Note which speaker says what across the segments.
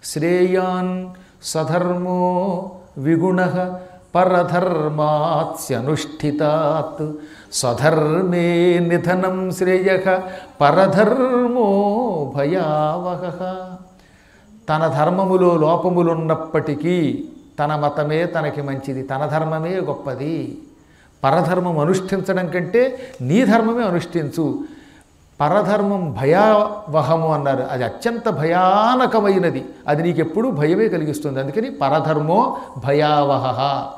Speaker 1: శ్రేయాన్ సధర్మో విగుణ పరధర్మాత్స్యనుష్ఠితాత్ స్వధర్మే నిధనం శ్రేయ పరధర్మో భయావహ తన ధర్మములో లోపములున్నప్పటికీ తన మతమే తనకి మంచిది తన ధర్మమే గొప్పది పరధర్మం అనుష్ఠించడం కంటే నీ ధర్మమే అనుష్ఠించు పరధర్మం భయావహము అన్నారు అది అత్యంత భయానకమైనది అది నీకెప్పుడూ భయమే కలిగిస్తుంది అందుకని పరధర్మో భయావహ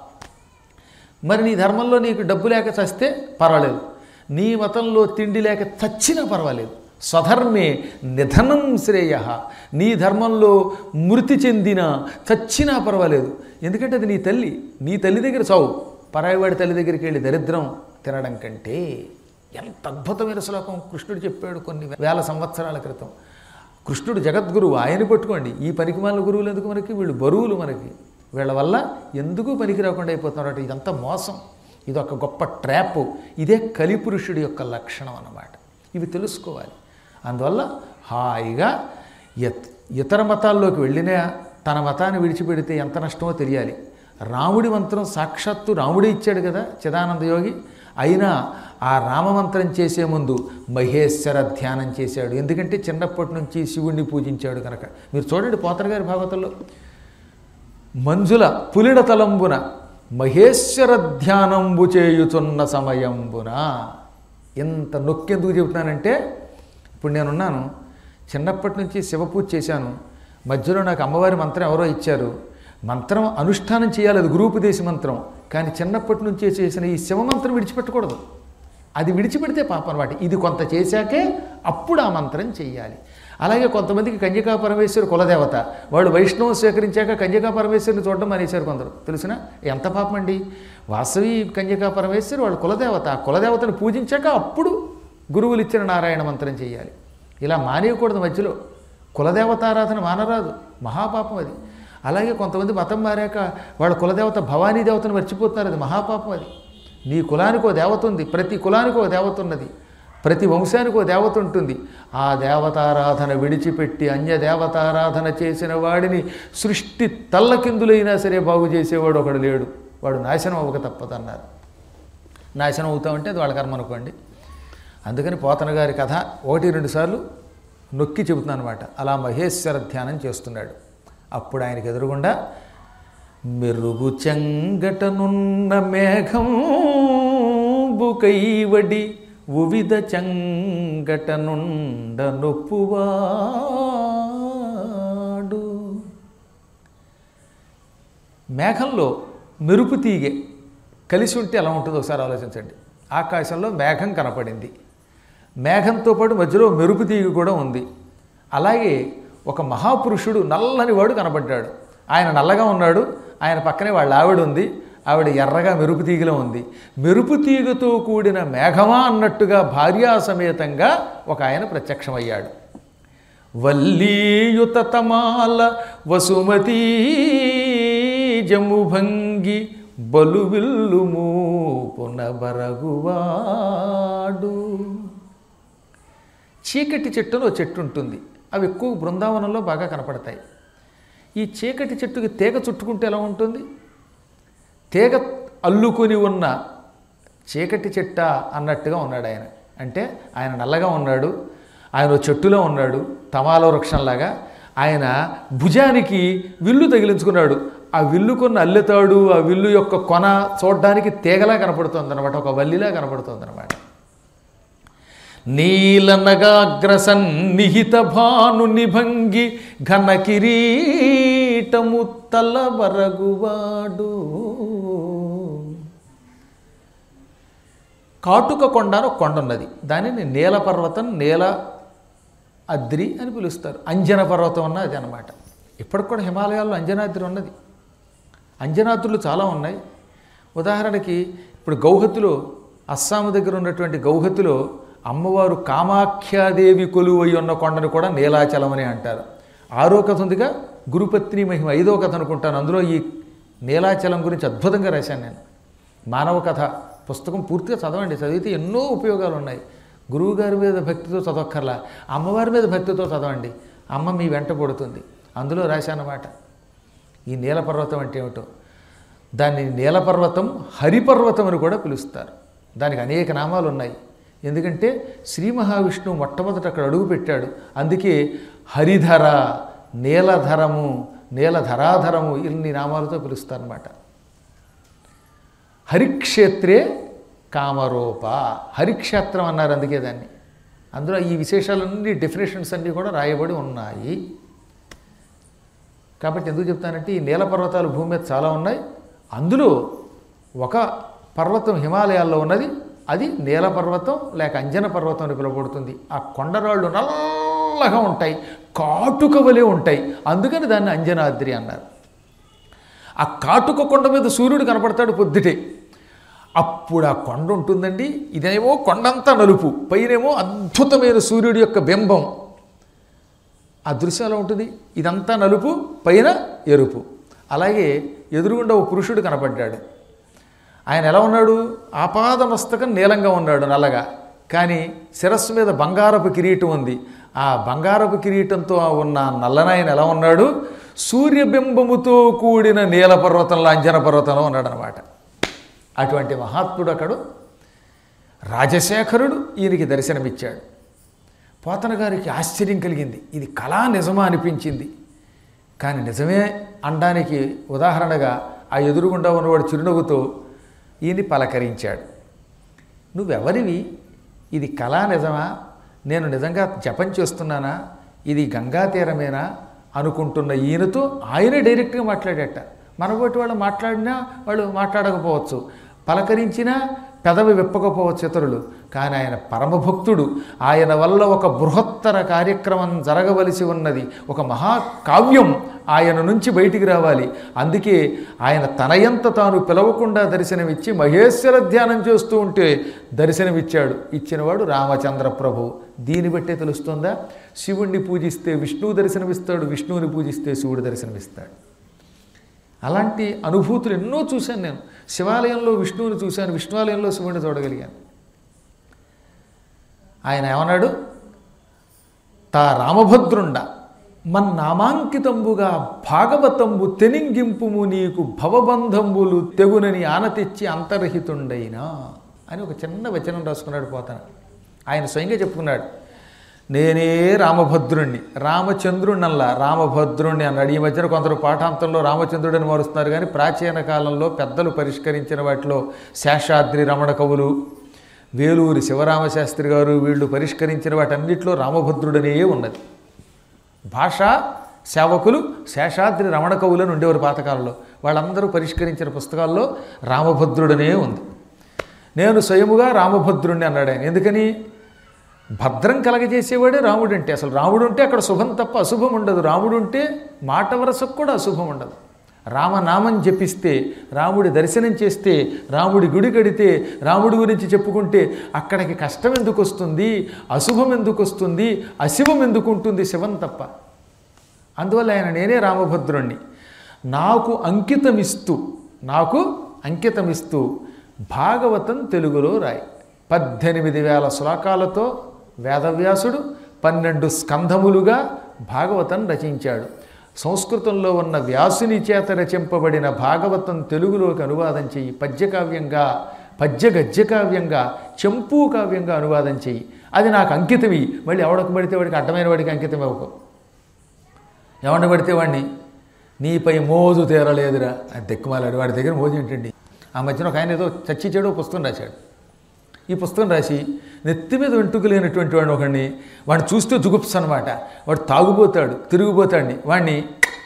Speaker 1: మరి నీ ధర్మంలో నీకు డబ్బు లేక చస్తే పర్వాలేదు నీ మతంలో తిండి లేక చచ్చినా పర్వాలేదు స్వధర్మే నిధనం శ్రేయ నీ ధర్మంలో మృతి చెందిన చచ్చినా పర్వాలేదు ఎందుకంటే అది నీ తల్లి నీ తల్లి దగ్గర చావు పరాయివాడి తల్లి దగ్గరికి వెళ్ళి దరిద్రం తినడం కంటే ఎంత అద్భుతమైన శ్లోకం కృష్ణుడు చెప్పాడు కొన్ని వేల సంవత్సరాల క్రితం కృష్ణుడు జగద్గురువు ఆయన పట్టుకోండి ఈ పనికిమాలిన గురువులు ఎందుకు మనకి వీళ్ళు బరువులు మనకి వీళ్ళ వల్ల ఎందుకు పనికి రాకుండా అయిపోతున్నారు ఇదంతా మోసం ఇది ఒక గొప్ప ట్రాప్ ఇదే కలిపురుషుడి యొక్క లక్షణం అన్నమాట ఇవి తెలుసుకోవాలి అందువల్ల హాయిగా ఇత్ ఇతర మతాల్లోకి వెళ్ళినా తన మతాన్ని విడిచిపెడితే ఎంత నష్టమో తెలియాలి రాముడి మంత్రం సాక్షాత్తు రాముడే ఇచ్చాడు కదా చిదానంద యోగి అయినా ఆ రామమంత్రం చేసే ముందు మహేశ్వర ధ్యానం చేశాడు ఎందుకంటే చిన్నప్పటి నుంచి శివుణ్ణి పూజించాడు కనుక మీరు చూడండి పోతన గారి భాగవతంలో మంజుల పులిడ తలంబున మహేశ్వర ధ్యానంబు చేయుచున్న సమయంబున ఇంత నొక్కెందుకు చెబుతున్నానంటే ఇప్పుడు నేనున్నాను చిన్నప్పటి నుంచి శివపూజ చేశాను మధ్యలో నాకు అమ్మవారి మంత్రం ఎవరో ఇచ్చారు మంత్రం అనుష్ఠానం చేయాలి అది గురూపదేశ మంత్రం కానీ చిన్నప్పటి నుంచే చేసిన ఈ శివ మంత్రం విడిచిపెట్టకూడదు అది విడిచిపెడితే పాపం అనమాట ఇది కొంత చేశాకే అప్పుడు ఆ మంత్రం చెయ్యాలి అలాగే కొంతమందికి కన్యకా పరమేశ్వరి కులదేవత వాళ్ళు వైష్ణవం స్వీకరించాక కన్యకా పరమేశ్వరిని చూడడం మానేశారు కొందరు తెలిసిన ఎంత పాపం అండి వాసవి కన్యకా పరమేశ్వరి వాళ్ళు కులదేవత ఆ కులదేవతను పూజించాక అప్పుడు గురువులు ఇచ్చిన నారాయణ మంత్రం చేయాలి ఇలా మానేయకూడదు మధ్యలో కులదేవతారాధన మానరాదు మహాపాపం అది అలాగే కొంతమంది మతం మారాక వాళ్ళ కులదేవత భవానీ దేవతను మర్చిపోతున్నారు అది మహాపాపం అది నీ కులానికి ఓ దేవత ఉంది ప్రతి కులానికి ఓ దేవత ఉన్నది ప్రతి వంశానికి ఓ దేవత ఉంటుంది ఆ దేవతారాధన విడిచిపెట్టి అన్య దేవతారాధన చేసిన వాడిని సృష్టి తల్లకిందులైనా సరే బాగు చేసేవాడు ఒకడు లేడు వాడు నాశనం అవ్వక తప్పదన్నారు నాశనం అవుతామంటే అది వాళ్ళ కర్మ అనుకోండి అందుకని పోతన గారి కథ ఒకటి రెండు సార్లు నొక్కి చెబుతున్నాను అనమాట అలా మహేశ్వర ధ్యానం చేస్తున్నాడు అప్పుడు ఆయనకి ఎదురుగుండా మెరుగు చెంగటనున్న మేఘం బుకైవడి ఉవిధ చెంగటనుండ నొప్పువాడు మేఘంలో మెరుపు తీగె కలిసి ఉంటే ఎలా ఉంటుందో ఒకసారి ఆలోచించండి ఆకాశంలో మేఘం కనపడింది మేఘంతో పాటు మధ్యలో మెరుపు తీగ కూడా ఉంది అలాగే ఒక మహాపురుషుడు నల్లని వాడు కనబడ్డాడు ఆయన నల్లగా ఉన్నాడు ఆయన పక్కనే వాళ్ళ ఆవిడ ఉంది ఆవిడ ఎర్రగా మెరుపు తీగలో ఉంది మెరుపు తీగతో కూడిన మేఘమా అన్నట్టుగా భార్యా సమేతంగా ఒక ఆయన ప్రత్యక్షమయ్యాడు వల్లీయుత తమాల వసుమతీ జముభంగి బలువిల్లుము పునబరగువాడు చీకటి చెట్టులో చెట్టు ఉంటుంది అవి ఎక్కువ బృందావనంలో బాగా కనపడతాయి ఈ చీకటి చెట్టుకి తీగ చుట్టుకుంటే ఎలా ఉంటుంది తీగ అల్లుకొని ఉన్న చీకటి చెట్ట అన్నట్టుగా ఉన్నాడు ఆయన అంటే ఆయన నల్లగా ఉన్నాడు ఆయన ఓ చెట్టులో ఉన్నాడు తమాలో వృక్షంలాగా ఆయన భుజానికి విల్లు తగిలించుకున్నాడు ఆ విల్లుకున్న అల్లెతాడు ఆ విల్లు యొక్క కొన చూడడానికి తీగలా కనపడుతుంది అనమాట ఒక వల్లిలా కనపడుతుంది అనమాట నీలనగాగ్రసన్నిహిత భాను నిభంగి ఘన కిరీటము తలబరగువాడు కాటుక కొండ అని ఒక కొండ ఉన్నది దానిని నీల పర్వతం నీల అద్రి అని పిలుస్తారు అంజన పర్వతం ఉన్నది అనమాట ఇప్పటికి కూడా హిమాలయాల్లో అంజనాద్రి ఉన్నది అంజనాద్రులు చాలా ఉన్నాయి ఉదాహరణకి ఇప్పుడు గౌహతిలో అస్సాము దగ్గర ఉన్నటువంటి గౌహతిలో అమ్మవారు కామాఖ్యాదేవి కొలువై ఉన్న కొండను కూడా నీలాచలం అని అంటారు ఆరో కథ ఉందిగా గురుపత్ని మహిమ ఐదో కథ అనుకుంటాను అందులో ఈ నీలాచలం గురించి అద్భుతంగా రాశాను నేను మానవ కథ పుస్తకం పూర్తిగా చదవండి చదివితే ఎన్నో ఉపయోగాలు ఉన్నాయి గురువుగారి మీద భక్తితో చదవక్కర్లా అమ్మవారి మీద భక్తితో చదవండి అమ్మ మీ వెంట పడుతుంది అందులో రాశానమాట ఈ నీలపర్వతం అంటే ఏమిటో దాన్ని నీలపర్వతం హరిపర్వతం అని కూడా పిలుస్తారు దానికి అనేక నామాలు ఉన్నాయి ఎందుకంటే శ్రీ మహావిష్ణువు మొట్టమొదట అక్కడ అడుగు పెట్టాడు అందుకే హరిధర నీలధరము నీలధరాధరము ఇన్ని నామాలతో పిలుస్తారన్నమాట హరిక్షేత్రే కామరూప హరిక్షేత్రం అన్నారు అందుకే దాన్ని అందులో ఈ విశేషాలన్నీ డెఫినేషన్స్ అన్నీ కూడా రాయబడి ఉన్నాయి కాబట్టి ఎందుకు చెప్తానంటే ఈ నీల పర్వతాలు భూమి మీద చాలా ఉన్నాయి అందులో ఒక పర్వతం హిమాలయాల్లో ఉన్నది అది నీల పర్వతం లేక అంజన పర్వతం అని పిలువబడుతుంది ఆ కొండరాళ్ళు నల్లగా ఉంటాయి కాటుక వలె ఉంటాయి అందుకని దాన్ని అంజనాద్రి అన్నారు ఆ కాటుక కొండ మీద సూర్యుడు కనపడతాడు పొద్దుటే అప్పుడు ఆ కొండ ఉంటుందండి ఇదేమో కొండంతా నలుపు పైనేమో అద్భుతమైన సూర్యుడి యొక్క బింబం ఆ దృశ్యం ఎలా ఉంటుంది ఇదంతా నలుపు పైన ఎరుపు అలాగే ఎదురుగుండా ఓ పురుషుడు కనపడ్డాడు ఆయన ఎలా ఉన్నాడు ఆపాద మస్తకం నీలంగా ఉన్నాడు నల్లగా కానీ శిరస్సు మీద బంగారపు కిరీటం ఉంది ఆ బంగారపు కిరీటంతో ఉన్న నల్లనాయన ఎలా ఉన్నాడు సూర్యబింబముతో కూడిన నీల పర్వతంలో అంజన పర్వతంలో ఉన్నాడు అనమాట అటువంటి మహాత్ముడు అక్కడు రాజశేఖరుడు ఈయనకి దర్శనమిచ్చాడు పోతన గారికి ఆశ్చర్యం కలిగింది ఇది కళా నిజమా అనిపించింది కానీ నిజమే అనడానికి ఉదాహరణగా ఆ ఎదురుగుండా ఉన్నవాడు చిరునవ్వుతో ఈయన్ని పలకరించాడు నువ్వెవరివి ఇది కళా నిజమా నేను నిజంగా జపం చేస్తున్నానా ఇది గంగా తీరమేనా అనుకుంటున్న ఈయనతో ఆయనే డైరెక్ట్గా మాట్లాడేట మనబోటి వాళ్ళు మాట్లాడినా వాళ్ళు మాట్లాడకపోవచ్చు పలకరించినా పెదవి విప్పకపోవచ్చు ఇతరులు కానీ ఆయన పరమభక్తుడు ఆయన వల్ల ఒక బృహత్తర కార్యక్రమం జరగవలసి ఉన్నది ఒక మహాకావ్యం ఆయన నుంచి బయటికి రావాలి అందుకే ఆయన తనయంత తాను పిలవకుండా దర్శనమిచ్చి మహేశ్వర ధ్యానం చేస్తూ ఉంటే దర్శనమిచ్చాడు ఇచ్చినవాడు రామచంద్ర ప్రభు దీన్ని బట్టే తెలుస్తుందా శివుణ్ణి పూజిస్తే విష్ణువు దర్శనమిస్తాడు విష్ణువుని పూజిస్తే శివుడు దర్శనమిస్తాడు అలాంటి అనుభూతులు ఎన్నో చూశాను నేను శివాలయంలో విష్ణువుని చూశాను విష్ణువాలయంలో శివుడిని చూడగలిగాను ఆయన ఏమన్నాడు తా రామభద్రుండ మన్నామాంకితంబుగా భాగవతంబు తెనింగింపుము నీకు భవబంధంబులు తెగునని ఆనతెచ్చి అంతర్హితుండైనా అని ఒక చిన్న వచనం రాసుకున్నాడు పోతాను ఆయన స్వయంగా చెప్పుకున్నాడు నేనే రామభద్రుణ్ణి రామచంద్రుణ్ణల్లా రామభద్రుణ్ణి అన్నాడు ఈ మధ్యన కొందరు పాఠాంతంలో రామచంద్రుడని మారుస్తున్నారు కానీ ప్రాచీన కాలంలో పెద్దలు పరిష్కరించిన వాటిలో శేషాద్రి రమణ కవులు వేలూరి శివరామశాస్త్రి గారు వీళ్ళు పరిష్కరించిన వాటన్నిటిలో రామభద్రుడనే ఉన్నది భాషా సేవకులు శేషాద్రి రమణ కవులను ఉండేవారు పాతకాలంలో వాళ్ళందరూ పరిష్కరించిన పుస్తకాల్లో రామభద్రుడనే ఉంది నేను స్వయముగా రామభద్రుణ్ణి అన్నాడు ఆయన ఎందుకని భద్రం కలగజేసేవాడే రాముడు అంటే అసలు రాముడు ఉంటే అక్కడ శుభం తప్ప అశుభం ఉండదు రాముడు ఉంటే మాట వరసకు కూడా అశుభం ఉండదు రామనామం జపిస్తే రాముడి దర్శనం చేస్తే రాముడి గుడి కడితే రాముడి గురించి చెప్పుకుంటే అక్కడికి కష్టం ఎందుకు వస్తుంది అశుభం ఎందుకు వస్తుంది అశుభం ఎందుకు ఉంటుంది శివం తప్ప అందువల్ల ఆయన నేనే రామభద్రుణ్ణి నాకు అంకితమిస్తూ నాకు అంకితమిస్తూ భాగవతం తెలుగులో రాయి పద్దెనిమిది వేల శ్లోకాలతో వేదవ్యాసుడు పన్నెండు స్కంధములుగా భాగవతం రచించాడు సంస్కృతంలో ఉన్న వ్యాసుని చేత రచింపబడిన భాగవతం తెలుగులోకి అనువాదం చెయ్యి పద్యకావ్యంగా పద్య గద్యకావ్యంగా చెంపు కావ్యంగా అనువాదం చెయ్యి అది నాకు అంకితమి మళ్ళీ ఎవడకు పడితే వాడికి అడ్డమైన వాడికి అంకితం ఇవ్వకు ఎవరిని పడితే వాడిని నీపై మోజు తీరలేదురా అది దిక్కుమాలాడు వాడి దగ్గర మోజు ఏంటండి ఆ మధ్యన ఒక ఆయన ఏదో చచ్చి చెడు పుస్తకం రాశాడు ఈ పుస్తకం రాసి నెత్తి మీద వెంట్రుక లేనటువంటి వాడిని ఒకడిని వాడిని చూస్తే జుగుప్స్ అనమాట వాడు తాగుపోతాడు తిరిగిపోతాడిని వాడిని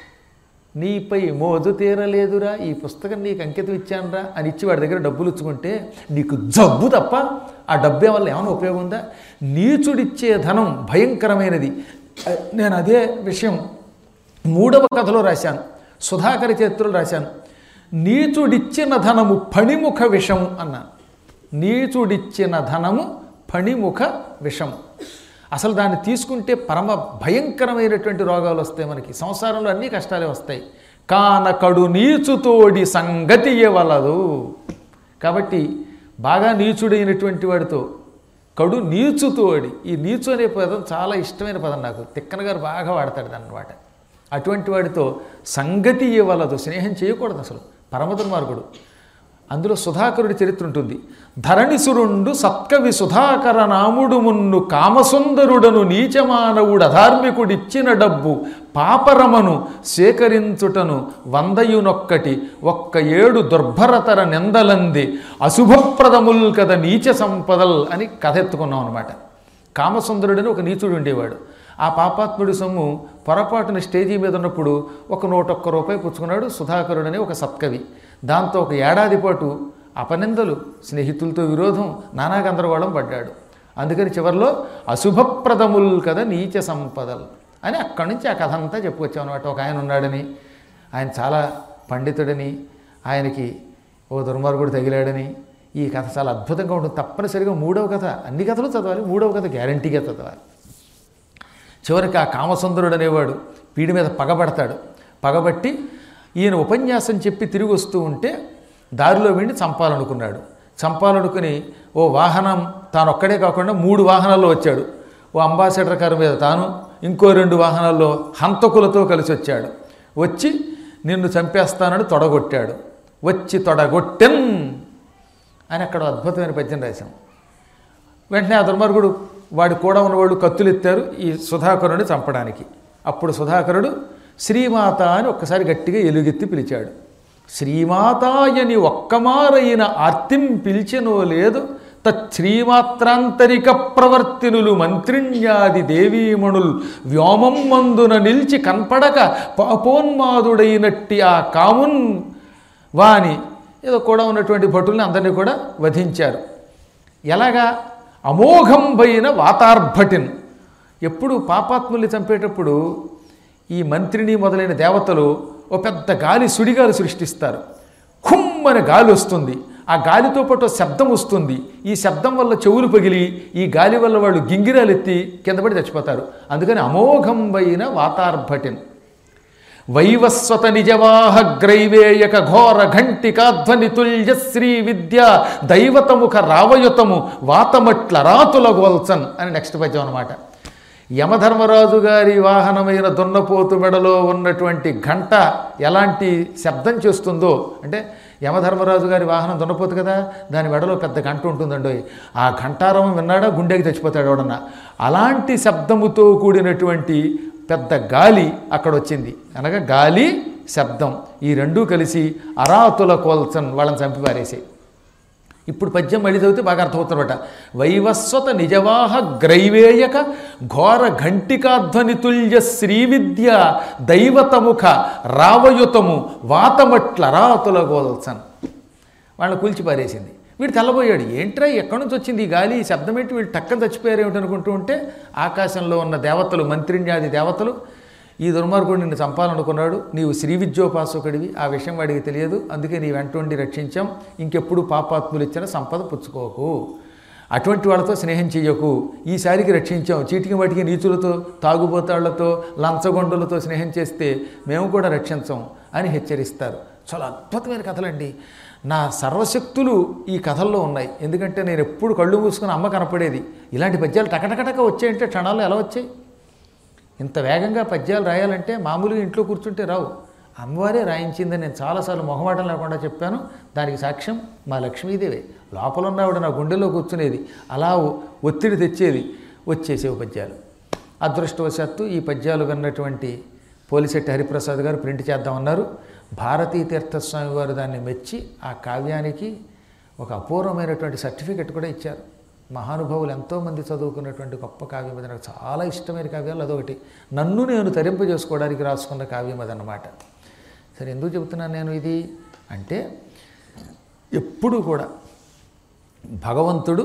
Speaker 1: నీపై మోజు తీరలేదురా ఈ పుస్తకం నీకు అంకితం ఇచ్చానురా అని ఇచ్చి వాడి దగ్గర డబ్బులు ఇచ్చుకుంటే నీకు జబ్బు తప్ప ఆ డబ్బే వల్ల ఏమైనా ఉపయోగం ఉందా నీచుడిచ్చే ధనం భయంకరమైనది నేను అదే విషయం మూడవ కథలో రాశాను సుధాకర చరిత్రలో రాశాను నీచుడిచ్చిన ధనము ఫణిముఖ విషము అన్నాను నీచుడిచ్చిన ధనము ఫణిముఖ విషము అసలు దాన్ని తీసుకుంటే పరమ భయంకరమైనటువంటి రోగాలు వస్తాయి మనకి సంసారంలో అన్ని కష్టాలే వస్తాయి కానకడు నీచుతోడి సంగతి ఇవ్వలదు కాబట్టి బాగా నీచుడైనటువంటి వాడితో కడు నీచుతోడి ఈ నీచు అనే పదం చాలా ఇష్టమైన పదం నాకు తిక్కన గారు బాగా వాడతాడు అన్నమాట అటువంటి వాడితో సంగతి ఇవ్వలదు స్నేహం చేయకూడదు అసలు పరమ దుర్మార్గుడు అందులో సుధాకరుడి చరిత్ర ఉంటుంది ధరణిసురుండు సత్కవి సుధాకర నాముడు మున్ను కామసుందరుడను నీచమానవుడు అధార్మికుడిచ్చిన డబ్బు పాపరమను సేకరించుటను వందయునొక్కటి ఒక్క ఏడు దుర్భరతర నిందలంది అశుభప్రదముల్ కద నీచ సంపదల్ అని కథ ఎత్తుకున్నాం అనమాట కామసుందరుడని ఒక నీచుడు ఉండేవాడు ఆ పాపాత్ముడి సొమ్ము పొరపాటున స్టేజీ మీద ఉన్నప్పుడు ఒక నూట ఒక్క రూపాయి పుచ్చుకున్నాడు సుధాకరుడని ఒక సత్కవి దాంతో ఒక ఏడాది పాటు అపనిందలు స్నేహితులతో విరోధం నానా గందరగోళం పడ్డాడు అందుకని చివరిలో అశుభప్రదముల్ కదా నీచ సంపదలు అని అక్కడి నుంచి ఆ కథ అంతా చెప్పుకొచ్చాం అనమాట ఒక ఆయన ఉన్నాడని ఆయన చాలా పండితుడని ఆయనకి ఓ దుర్మార్గుడు తగిలాడని ఈ కథ చాలా అద్భుతంగా ఉంటుంది తప్పనిసరిగా మూడవ కథ అన్ని కథలు చదవాలి మూడవ కథ గ్యారంటీగా చదవాలి చివరికి ఆ కామసుందరుడు అనేవాడు వీడి మీద పగబడతాడు పగబట్టి ఈయన ఉపన్యాసం చెప్పి తిరిగి వస్తూ ఉంటే దారిలో వీడిని చంపాలనుకున్నాడు చంపాలనుకుని ఓ వాహనం తాను ఒక్కడే కాకుండా మూడు వాహనాల్లో వచ్చాడు ఓ అంబాసిడర్ కారు మీద తాను ఇంకో రెండు వాహనాల్లో హంతకులతో కలిసి వచ్చాడు వచ్చి నిన్ను చంపేస్తానని తొడగొట్టాడు వచ్చి తొడగొట్టెన్ అని అక్కడ అద్భుతమైన పద్యం రాశాం వెంటనే ఆ దుర్మార్గుడు వాడి కూడా ఉన్నవాళ్ళు కత్తులు ఎత్తారు ఈ సుధాకరుని చంపడానికి అప్పుడు సుధాకరుడు శ్రీమాత అని ఒక్కసారి గట్టిగా ఎలుగెత్తి పిలిచాడు శ్రీమాతాయని ఒక్కమారైన ఆర్తిం పిలిచెనో లేదు తశ్రీమాత్రాంతరిక ప్రవర్తినులు మంత్రిణ్యాది దేవీమణుల్ వ్యోమం మందున నిలిచి కనపడక పాపోన్మాదుడైనట్టి ఆ కామున్ వాని ఏదో కూడా ఉన్నటువంటి భటుల్ని అందరినీ కూడా వధించారు ఎలాగా అమోఘంబైన వాతార్భటిన్ ఎప్పుడు పాపాత్ముల్ని చంపేటప్పుడు ఈ మంత్రిని మొదలైన దేవతలు ఓ పెద్ద గాలి సుడిగాలి సృష్టిస్తారు ఖుమ్మని గాలి వస్తుంది ఆ గాలితో పాటు ఓ శబ్దం వస్తుంది ఈ శబ్దం వల్ల చెవులు పగిలి ఈ గాలి వల్ల వాళ్ళు గింగిరాలు ఎత్తి కింద పడి చచ్చిపోతారు అందుకని అమోఘంబైన వాతార్భటిన్ వైవస్వత నిజవాహ గ్రైవేయక ఘోర ఘంటికాధ్వని తుల్య శ్రీ విద్య దైవతముఖ రావయుతము వాతమట్ల రాతుల గోల్సన్ అని నెక్స్ట్ పద్యం అనమాట యమధర్మరాజు గారి వాహనమైన దున్నపోతు మెడలో ఉన్నటువంటి గంట ఎలాంటి శబ్దం చేస్తుందో అంటే యమధర్మరాజు గారి వాహనం దున్నపోతు కదా దాని మెడలో పెద్ద గంట ఉంటుందండి ఆ ఘంటారవం విన్నాడా గుండెకి చచ్చిపోతాడు ఎవడన్నా అలాంటి శబ్దముతో కూడినటువంటి పెద్ద గాలి అక్కడ వచ్చింది అనగా గాలి శబ్దం ఈ రెండూ కలిసి అరాతుల కోల్సన్ వాళ్ళని చంపి పారేసాయి ఇప్పుడు పద్యం మళ్ళీ చదివితే బాగా అర్థమవుతున్నమాట వైవస్వత నిజవాహ గ్రైవేయక ఘోర ఘంటికాధ్వనితుల్య శ్రీవిద్య దైవతముఖ రావయుతము వాతమట్ల రాతుల గోల్సన్ వాళ్ళని కూల్చి పారేసింది వీడు తెల్లబోయాడు ఏంట్రా ఎక్కడి నుంచి వచ్చింది ఈ గాలి ఈ శబ్దం ఏంటి వీళ్ళు టక్కన చచ్చిపోయారు ఏమిటి అనుకుంటూ ఉంటే ఆకాశంలో ఉన్న దేవతలు మంత్రిణ్యాది దేవతలు ఈ దుర్మార్గుడు నిన్ను చంపాలనుకున్నాడు నీవు శ్రీ విద్యోపాసకుడివి ఆ విషయం వాడికి తెలియదు అందుకే నీ వెంట ఉండి రక్షించాం ఇంకెప్పుడు పాపాత్ములు ఇచ్చిన సంపద పుచ్చుకోకు అటువంటి వాళ్ళతో స్నేహం చెయ్యకు ఈసారికి రక్షించాం చీటికి వాటికి నీచులతో తాగుబోతాళ్లతో లంచగొండులతో స్నేహం చేస్తే మేము కూడా రక్షించాం అని హెచ్చరిస్తారు చాలా అద్భుతమైన కథలండి నా సర్వశక్తులు ఈ కథల్లో ఉన్నాయి ఎందుకంటే నేను ఎప్పుడు కళ్ళు మూసుకుని అమ్మ కనపడేది ఇలాంటి పద్యాలు టకటకటక వచ్చాయంటే క్షణాల్లో ఎలా వచ్చాయి ఇంత వేగంగా పద్యాలు రాయాలంటే మామూలుగా ఇంట్లో కూర్చుంటే రావు అమ్మవారే రాయించిందని నేను చాలాసార్లు మొహమాటం లేకుండా చెప్పాను దానికి సాక్ష్యం మా లక్ష్మీదేవే లోపల ఉన్న ఆవిడ నా గుండెలో కూర్చునేది అలా ఒత్తిడి తెచ్చేది వచ్చేసేవి పద్యాలు అదృష్టవశాత్తు ఈ పద్యాలు విన్నటువంటి పోలిశెట్టి హరిప్రసాద్ గారు ప్రింట్ చేద్దామన్నారు భారతీ తీర్థస్వామి వారు దాన్ని మెచ్చి ఆ కావ్యానికి ఒక అపూర్వమైనటువంటి సర్టిఫికెట్ కూడా ఇచ్చారు మహానుభావులు ఎంతోమంది చదువుకున్నటువంటి గొప్ప కావ్యం అది నాకు చాలా ఇష్టమైన కావ్యాలు అదొకటి నన్ను నేను తరింపజేసుకోవడానికి రాసుకున్న కావ్యం అదన్నమాట సరే ఎందుకు చెబుతున్నాను నేను ఇది అంటే ఎప్పుడూ కూడా భగవంతుడు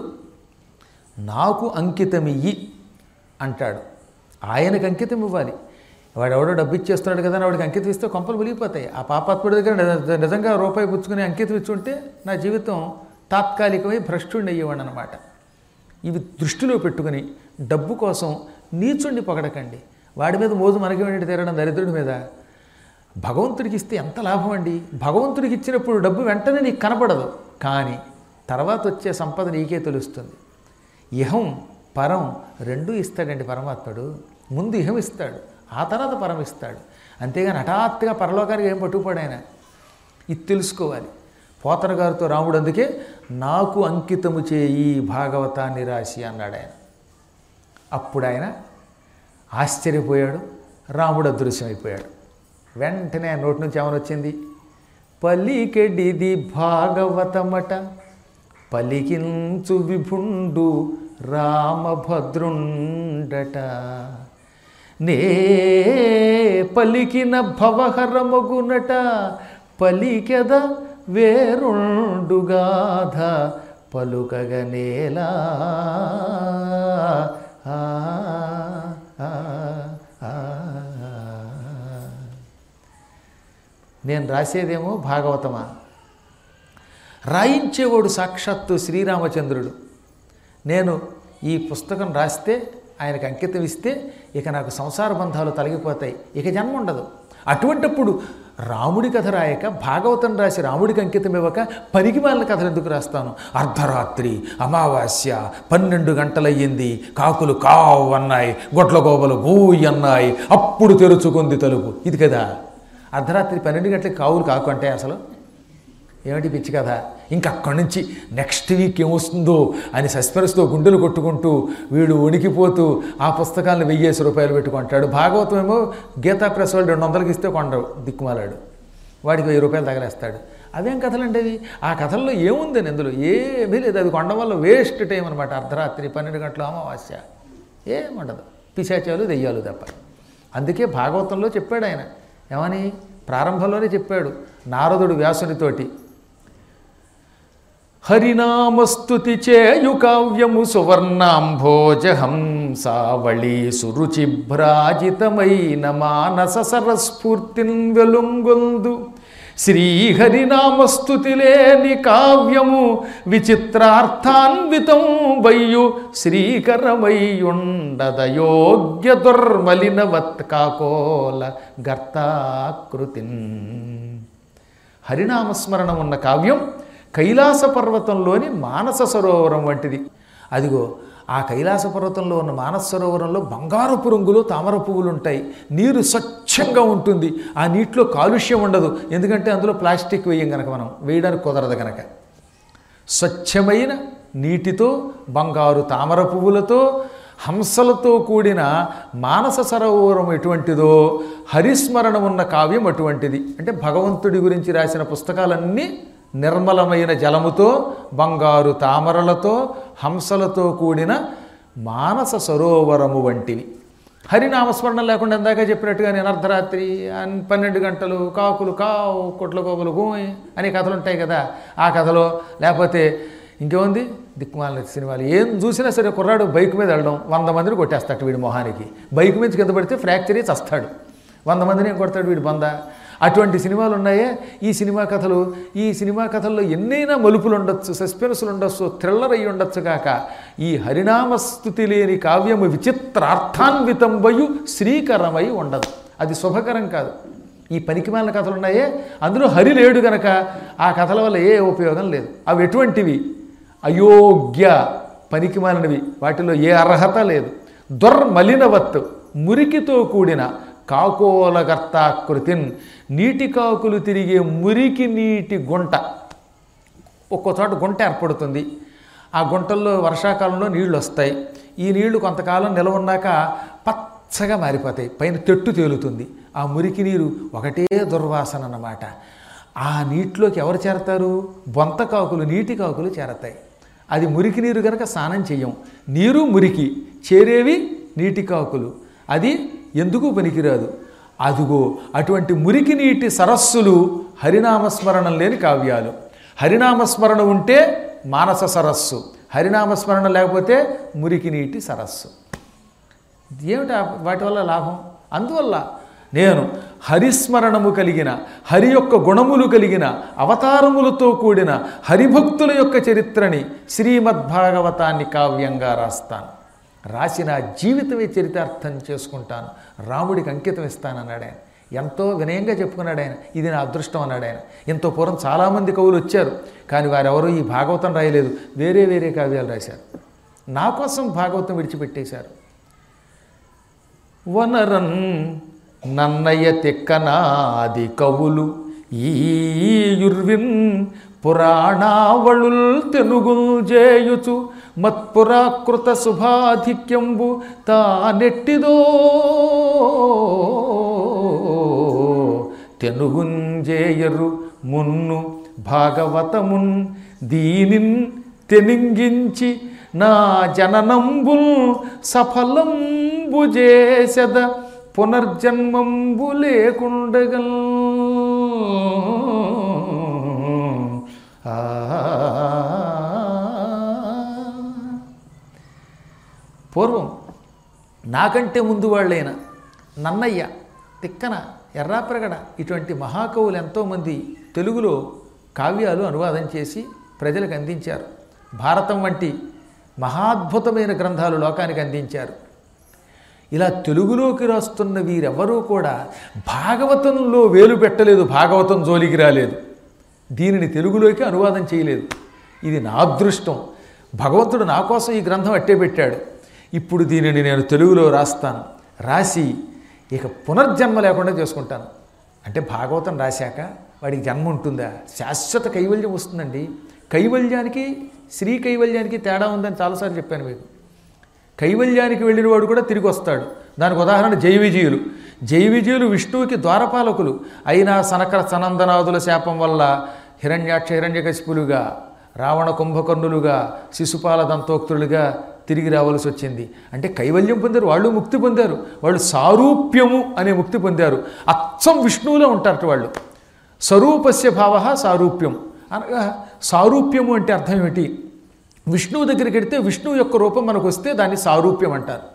Speaker 1: నాకు అంకితమియ్యి అంటాడు ఆయనకు అంకితం ఇవ్వాలి వాడు ఎవడో డబ్బు ఇచ్చేస్తున్నాడు కదా అని వాడికి అంకితం ఇస్తే కొంపలు మునిగిపోతాయి ఆ పాపాత్ముడి దగ్గర నిజ- నిజంగా రూపాయి పుచ్చుకుని అంకితం ఇచ్చుంటే నా జీవితం తాత్కాలికమై భ్రష్టుడిని అయ్యేవాడు అనమాట ఇవి దృష్టిలో పెట్టుకుని డబ్బు కోసం నీచుణ్ణి పొగడకండి వాడి మీద మోజు మనకి వెండి తీరడం దరిద్రుడి మీద భగవంతుడికి ఇస్తే ఎంత లాభం అండి భగవంతుడికి ఇచ్చినప్పుడు డబ్బు వెంటనే నీకు కనపడదు కానీ తర్వాత వచ్చే సంపద నీకే తెలుస్తుంది ఇహం పరం రెండూ ఇస్తాడండి పరమాత్ముడు ముందు ఇహం ఇస్తాడు ఆ తర్వాత పరం ఇస్తాడు అంతేగాని హఠాత్తుగా పరలోకానికి ఏం పట్టుకుపోడు ఆయన ఇది తెలుసుకోవాలి పోతన గారితో రాముడు అందుకే నాకు అంకితము చేయి భాగవతాన్ని రాసి అన్నాడు ఆయన అప్పుడు ఆయన ఆశ్చర్యపోయాడు రాముడు అదృశ్యమైపోయాడు వెంటనే ఆయన నోటి నుంచి ఏమని వచ్చింది పలికెడిది భాగవతమట పలికించు విభుండు రామభద్రుండట నే పలికిన భవహరమగునట పలికెద వేరుండుగాధ పలుకగనేలా ఆ, ఆ, ఆ, ఆ. నేను రాసేదేమో భాగవతమా రాయించేవాడు సాక్షాత్తు శ్రీరామచంద్రుడు నేను ఈ పుస్తకం రాస్తే ఆయనకు అంకితం ఇస్తే ఇక నాకు సంసార బంధాలు తొలగిపోతాయి ఇక జన్మ ఉండదు అటువంటప్పుడు రాముడి కథ రాయక భాగవతం రాసి రాముడికి అంకితం ఇవ్వక పనికి వాళ్ళ కథలు ఎందుకు రాస్తాను అర్ధరాత్రి అమావాస్య పన్నెండు గంటలయ్యింది కాకులు కావు అన్నాయి గొట్ల గోబలు గూయి అన్నాయి అప్పుడు తెరుచుకుంది తలుపు ఇది కదా అర్ధరాత్రి పన్నెండు గంటలకి కావులు కాకు అంటే అసలు ఏమిటి పిచ్చి కదా ఇంకా అక్కడి నుంచి నెక్స్ట్ వీక్ ఏమొస్తుందో అని సస్పెన్స్తో గుండెలు కొట్టుకుంటూ వీడు వణికిపోతూ ఆ పుస్తకాలను వెయ్యేసి రూపాయలు పెట్టుకుంటాడు భాగవతం ఏమో గీతా ప్రెస్ వాళ్ళు రెండు వందలకి ఇస్తే కొండవు దిక్కుమాలాడు వాడికి వెయ్యి రూపాయలు తగలేస్తాడు అవేం కథలు అంటే అవి ఆ కథల్లో ఏముందని అందులో ఏమీ లేదు అది కొండ వల్ల వేస్ట్ టైం అనమాట అర్ధరాత్రి పన్నెండు గంటల అమావాస్య ఏముండదు పిశాచాలు దెయ్యాలు తప్ప అందుకే భాగవతంలో చెప్పాడు ఆయన ఏమని ప్రారంభంలోనే చెప్పాడు నారదుడు వ్యాసునితోటి హరినామస్తుతి చేయు కావ్యము సువర్ణాంభోజ హంసావళి సురుచిభ్రాజితమైన మానస సరస్ఫూర్తిన్ వెలుంగొందు శ్రీహరినామస్తుతి లేని కావ్యము విచిత్రార్థాన్వితం వయ్యు శ్రీకరమయ్యుండదయోగ్య దుర్మలినవత్ కాకోల గర్తాకృతిన్ హరినామస్మరణం ఉన్న కావ్యం కైలాస పర్వతంలోని మానస సరోవరం వంటిది అదిగో ఆ కైలాస పర్వతంలో ఉన్న మానస సరోవరంలో బంగారపు రంగులో తామర పువ్వులు ఉంటాయి నీరు స్వచ్ఛంగా ఉంటుంది ఆ నీటిలో కాలుష్యం ఉండదు ఎందుకంటే అందులో ప్లాస్టిక్ వేయం కనుక మనం వేయడానికి కుదరదు కనుక స్వచ్ఛమైన నీటితో బంగారు తామర పువ్వులతో హంసలతో కూడిన మానస సరోవరం ఎటువంటిదో హరిస్మరణ ఉన్న కావ్యం అటువంటిది అంటే భగవంతుడి గురించి రాసిన పుస్తకాలన్నీ నిర్మలమైన జలముతో బంగారు తామరలతో హంసలతో కూడిన మానస సరోవరము వంటివి హరినామస్మరణ లేకుండా ఇందాక చెప్పినట్టుగా నేను అర్ధరాత్రి అన్- పన్నెండు గంటలు కాకులు కావు కొట్ల కోపులు గోయ్ అనే కథలు ఉంటాయి కదా ఆ కథలో లేకపోతే ఇంకేముంది దిక్కుమాల సినిమాలు ఏం చూసినా సరే కుర్రాడు బైక్ మీద వెళ్ళడం వంద మందిని కొట్టేస్తాడు వీడి మొహానికి బైక్ మీద కింద పడితే ఫ్రాక్చర్ అయ్యి చస్తాడు వంద మందిని ఏం కొడతాడు వీడి బంద అటువంటి సినిమాలు ఉన్నాయే ఈ సినిమా కథలు ఈ సినిమా కథల్లో ఎన్నైనా మలుపులు ఉండొచ్చు సస్పెన్సులు ఉండొచ్చు థ్రిల్లర్ అయి ఉండొచ్చు కాక ఈ హరినామస్థుతి లేని కావ్యము విచిత్రార్థాన్వితంబయు శ్రీకరమై ఉండదు అది శుభకరం కాదు ఈ పనికిమాలిన కథలు ఉన్నాయే అందులో హరి లేడు గనక ఆ కథల వల్ల ఏ ఉపయోగం లేదు అవి ఎటువంటివి అయోగ్య పనికిమాలినవి వాటిలో ఏ అర్హత లేదు దుర్మలినవత్ మురికితో కూడిన కాకోలగర్తాకృతిన్ నీటి కాకులు తిరిగే మురికి నీటి గుంట ఒక్కో చోట గుంట ఏర్పడుతుంది ఆ గుంటల్లో వర్షాకాలంలో నీళ్లు వస్తాయి ఈ నీళ్లు కొంతకాలం నిలవ ఉన్నాక పచ్చగా మారిపోతాయి పైన తెట్టు తేలుతుంది ఆ మురికి నీరు ఒకటే దుర్వాసన అన్నమాట ఆ నీటిలోకి ఎవరు చేరతారు బొంత కాకులు నీటి కాకులు చేరతాయి అది మురికి నీరు కనుక స్నానం చెయ్యం నీరు మురికి చేరేవి నీటి కాకులు అది ఎందుకు పనికిరాదు అదుగో అటువంటి మురికి నీటి సరస్సులు హరినామస్మరణం లేని కావ్యాలు హరినామస్మరణ ఉంటే మానస సరస్సు హరినామస్మరణ లేకపోతే మురికి నీటి సరస్సు ఏమిటి ఆ- వాటి వల్ల లాభం అందువల్ల నేను హరిస్మరణము కలిగిన హరి యొక్క గుణములు కలిగిన అవతారములతో కూడిన హరిభక్తుల యొక్క చరిత్రని శ్రీమద్భాగవతాన్ని కావ్యంగా రాస్తాను రాసిన జీవితమే చరితార్థం చేసుకుంటాను రాముడికి అంకితం ఇస్తానన్నాడు ఆయన ఎంతో వినయంగా చెప్పుకున్నాడు ఆయన ఇది నా అదృష్టం అన్నాడు ఆయన ఎంతో పూర్వం చాలామంది కవులు వచ్చారు కానీ వారెవరూ ఈ భాగవతం రాయలేదు వేరే వేరే కావ్యాలు రాశారు నా కోసం భాగవతం విడిచిపెట్టేశారు వనరన్ నన్నయ్య తిక్కనాది కవులు ఈయుర్విన్ పురాణావళుల్ తెనుగుల్ చేయుచు మత్పురాకృత శుభాధిక్యంబు తానెట్టిదో తెనుగుంజేయరు మున్ను భాగవతమున్ దీనిన్ తెనింగించి నా జననంబుల్ సఫలంబు చేసెద పునర్జన్మంబు లేకుండగల్ ఆ పూర్వం నాకంటే ముందు వాళ్ళైన నన్నయ్య తిక్కన ఎర్రాప్రగడ ఇటువంటి మహాకవులు ఎంతోమంది తెలుగులో కావ్యాలు అనువాదం చేసి ప్రజలకు అందించారు భారతం వంటి మహాద్భుతమైన గ్రంథాలు లోకానికి అందించారు ఇలా తెలుగులోకి రాస్తున్న వీరెవరూ కూడా భాగవతంలో వేలు పెట్టలేదు భాగవతం జోలికి రాలేదు దీనిని తెలుగులోకి అనువాదం చేయలేదు ఇది నా అదృష్టం భగవంతుడు నా కోసం ఈ గ్రంథం అట్టే పెట్టాడు ఇప్పుడు దీనిని నేను తెలుగులో రాస్తాను రాసి ఇక పునర్జన్మ లేకుండా చేసుకుంటాను అంటే భాగవతం రాశాక వాడికి జన్మ ఉంటుందా శాశ్వత కైవల్యం వస్తుందండి కైవల్యానికి శ్రీ కైవల్యానికి తేడా ఉందని చాలాసార్లు చెప్పాను మీకు కైవల్యానికి వెళ్ళిన వాడు కూడా తిరిగి వస్తాడు దానికి ఉదాహరణ జైవిజీయులు జైవిజీయులు విష్ణువుకి ద్వారపాలకులు అయినా సనకర సనందనాదుల శాపం వల్ల హిరణ్యాక్ష హిరణ్యకశిపులుగా రావణ కుంభకర్ణులుగా శిశుపాల దంతోక్తులుగా తిరిగి రావాల్సి వచ్చింది అంటే కైవల్యం పొందారు వాళ్ళు ముక్తి పొందారు వాళ్ళు సారూప్యము అనే ముక్తి పొందారు అచ్చం విష్ణువులో ఉంటారట వాళ్ళు స్వరూపస్య భావ సారూప్యం అనగా సారూప్యము అంటే అర్థం ఏమిటి విష్ణువు దగ్గరికి వెడితే విష్ణువు యొక్క రూపం మనకు వస్తే దాన్ని సారూప్యం అంటారు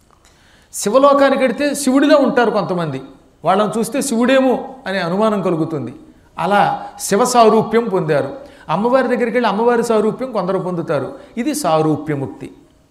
Speaker 1: శివలోకానికి వెడితే శివుడిలో ఉంటారు కొంతమంది వాళ్ళని చూస్తే శివుడేమో అనే అనుమానం కలుగుతుంది అలా శివ సారూప్యం పొందారు అమ్మవారి దగ్గరికి వెళ్ళి అమ్మవారి సారూప్యం కొందరు పొందుతారు ఇది సారూప్యముక్తి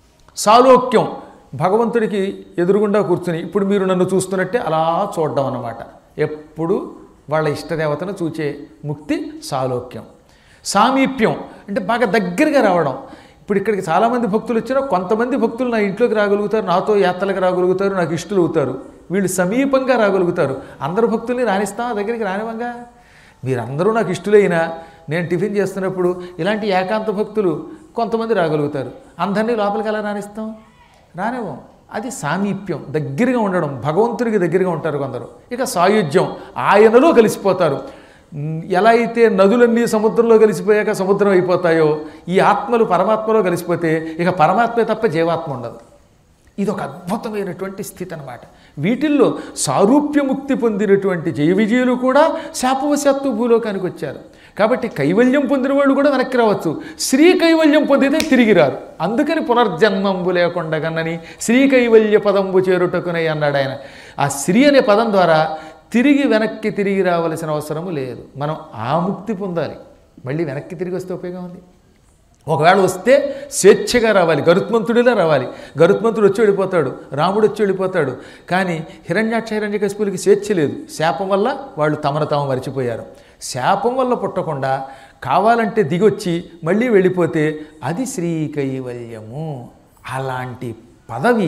Speaker 1: సాలోక్యం భగవంతుడికి ఎదురుగుండా కూర్చుని ఇప్పుడు మీరు నన్ను చూస్తున్నట్టే అలా చూడడం అన్నమాట ఎప్పుడు వాళ్ళ ఇష్టదేవతను చూచే ముక్తి సాలోక్యం సామీప్యం అంటే బాగా దగ్గరగా రావడం ఇప్పుడు ఇక్కడికి చాలామంది భక్తులు వచ్చినా కొంతమంది భక్తులు నా ఇంట్లోకి రాగలుగుతారు నాతో యాత్రలకు రాగలుగుతారు నాకు ఇష్టలు అవుతారు వీళ్ళు సమీపంగా రాగలుగుతారు అందరు భక్తుల్ని రాణిస్తాం దగ్గరికి రానివ్వంగా మీరందరూ నాకు ఇష్టలైనా నేను టిఫిన్ చేస్తున్నప్పుడు ఇలాంటి ఏకాంత భక్తులు కొంతమంది రాగలుగుతారు అందరినీ లోపలికి ఎలా రాణిస్తాం రానివ్వం అది సామీప్యం దగ్గరగా ఉండడం భగవంతుడికి దగ్గరగా ఉంటారు కొందరు ఇక సాయుధ్యం ఆయనలో కలిసిపోతారు ఉమ్, ఎలా అయితే నదులన్నీ సముద్రంలో కలిసిపోయాక సముద్రం అయిపోతాయో ఈ ఆత్మలు పరమాత్మలో కలిసిపోతే ఇక పరమాత్మే తప్ప జీవాత్మ ఉండదు ఇది ఒక అద్భుతమైనటువంటి స్థితి అనమాట వీటిల్లో సారూప్యముక్తి పొందినటువంటి జయ విజయులు కూడా శాపవశాత్తు భూలోకానికి వచ్చారు కాబట్టి కైవల్యం పొందిన వాళ్ళు కూడా వెనక్కి రావచ్చు శ్రీ కైవల్యం పొందితే తిరిగి రారు అందుకని పునర్జన్మంబు లేకుండా గన్నని శ్రీ కైవల్య పదంబు చేరుటకునై అన్నాడు ఆయన ఆ శ్రీ అనే పదం ద్వారా తిరిగి వెనక్కి తిరిగి రావలసిన అవసరము లేదు మనం ఆ ముక్తి పొందాలి మళ్ళీ వెనక్కి తిరిగి వస్తే ఉపయోగం ఉంది ఒకవేళ వస్తే స్వేచ్ఛగా రావాలి గరుత్మంతుడిలా రావాలి గరుత్మంతుడు వచ్చి వెళ్ళిపోతాడు రాముడు వచ్చి వెళ్ళిపోతాడు కానీ హిరణ్యాక్ష హిరణ్యకశిపులకి స్వేచ్ఛ లేదు శాపం వల్ల వాళ్ళు తమను తాము మరిచిపోయారు శాపం వల్ల పుట్టకుండా కావాలంటే దిగొచ్చి మళ్ళీ వెళ్ళిపోతే అది శ్రీ కైవల్యము అలాంటి పదవి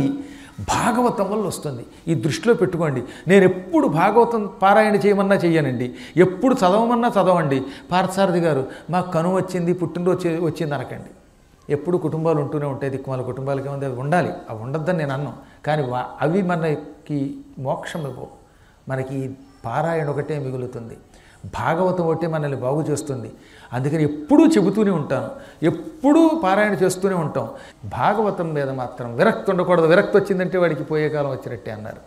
Speaker 1: భాగవతం వల్ల వస్తుంది ఈ దృష్టిలో పెట్టుకోండి నేను ఎప్పుడు భాగవతం పారాయణ చేయమన్నా చెయ్యనండి ఎప్పుడు చదవమన్నా చదవండి పార్థసారథి గారు మాకు కను వచ్చింది పుట్టినరోజు చే- వచ్చింది అనకండి ఎప్పుడు కుటుంబాలు ఉంటూనే ఉంటాయి దిక్కుమాల కుటుంబాలకి ఉంది అవి ఉండాలి అవి ఉండొద్దని నేను అన్నాను కానీ వా- అవి మనకి మోక్షం ఇవ్వవు మనకి ఈ పారాయణ ఒకటే మిగులుతుంది భాగవతం ఒకటే మనల్ని బాగు చేస్తుంది అందుకని ఎప్పుడూ చెబుతూనే ఉంటాను ఎప్పుడూ పారాయణ చేస్తూనే ఉంటాం భాగవతం మీద మాత్రం విరక్తి ఉండకూడదు విరక్తి వచ్చిందంటే వాడికి పోయే కాలం వచ్చినట్టే అన్నారు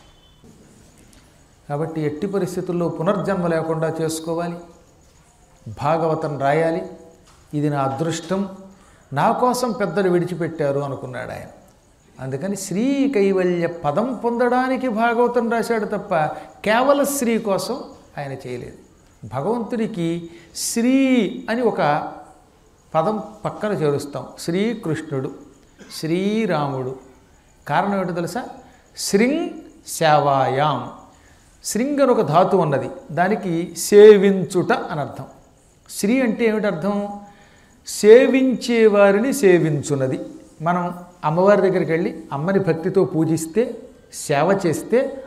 Speaker 1: కాబట్టి ఎట్టి పరిస్థితుల్లో పునర్జన్మ లేకుండా చేసుకోవాలి భాగవతం రాయాలి ఇది నా అదృష్టం నా కోసం పెద్దలు విడిచిపెట్టారు అనుకున్నాడు ఆయన అందుకని శ్రీ కైవల్య పదం పొందడానికి భాగవతం రాశాడు తప్ప కేవల శ్రీ కోసం ఆయన చేయలేదు భగవంతుడికి శ్రీ అని ఒక పదం పక్కన చేరుస్తాం శ్రీకృష్ణుడు శ్రీరాముడు కారణం ఏంటో తెలుసా శృంగ్ సేవాయాం శృంగ్ అని ఒక ధాతు ఉన్నది దానికి సేవించుట అని అర్థం శ్రీ అంటే ఏమిటి అర్థం సేవించే వారిని సేవించున్నది మనం అమ్మవారి దగ్గరికి వెళ్ళి అమ్మని భక్తితో పూజిస్తే సేవ చేస్తే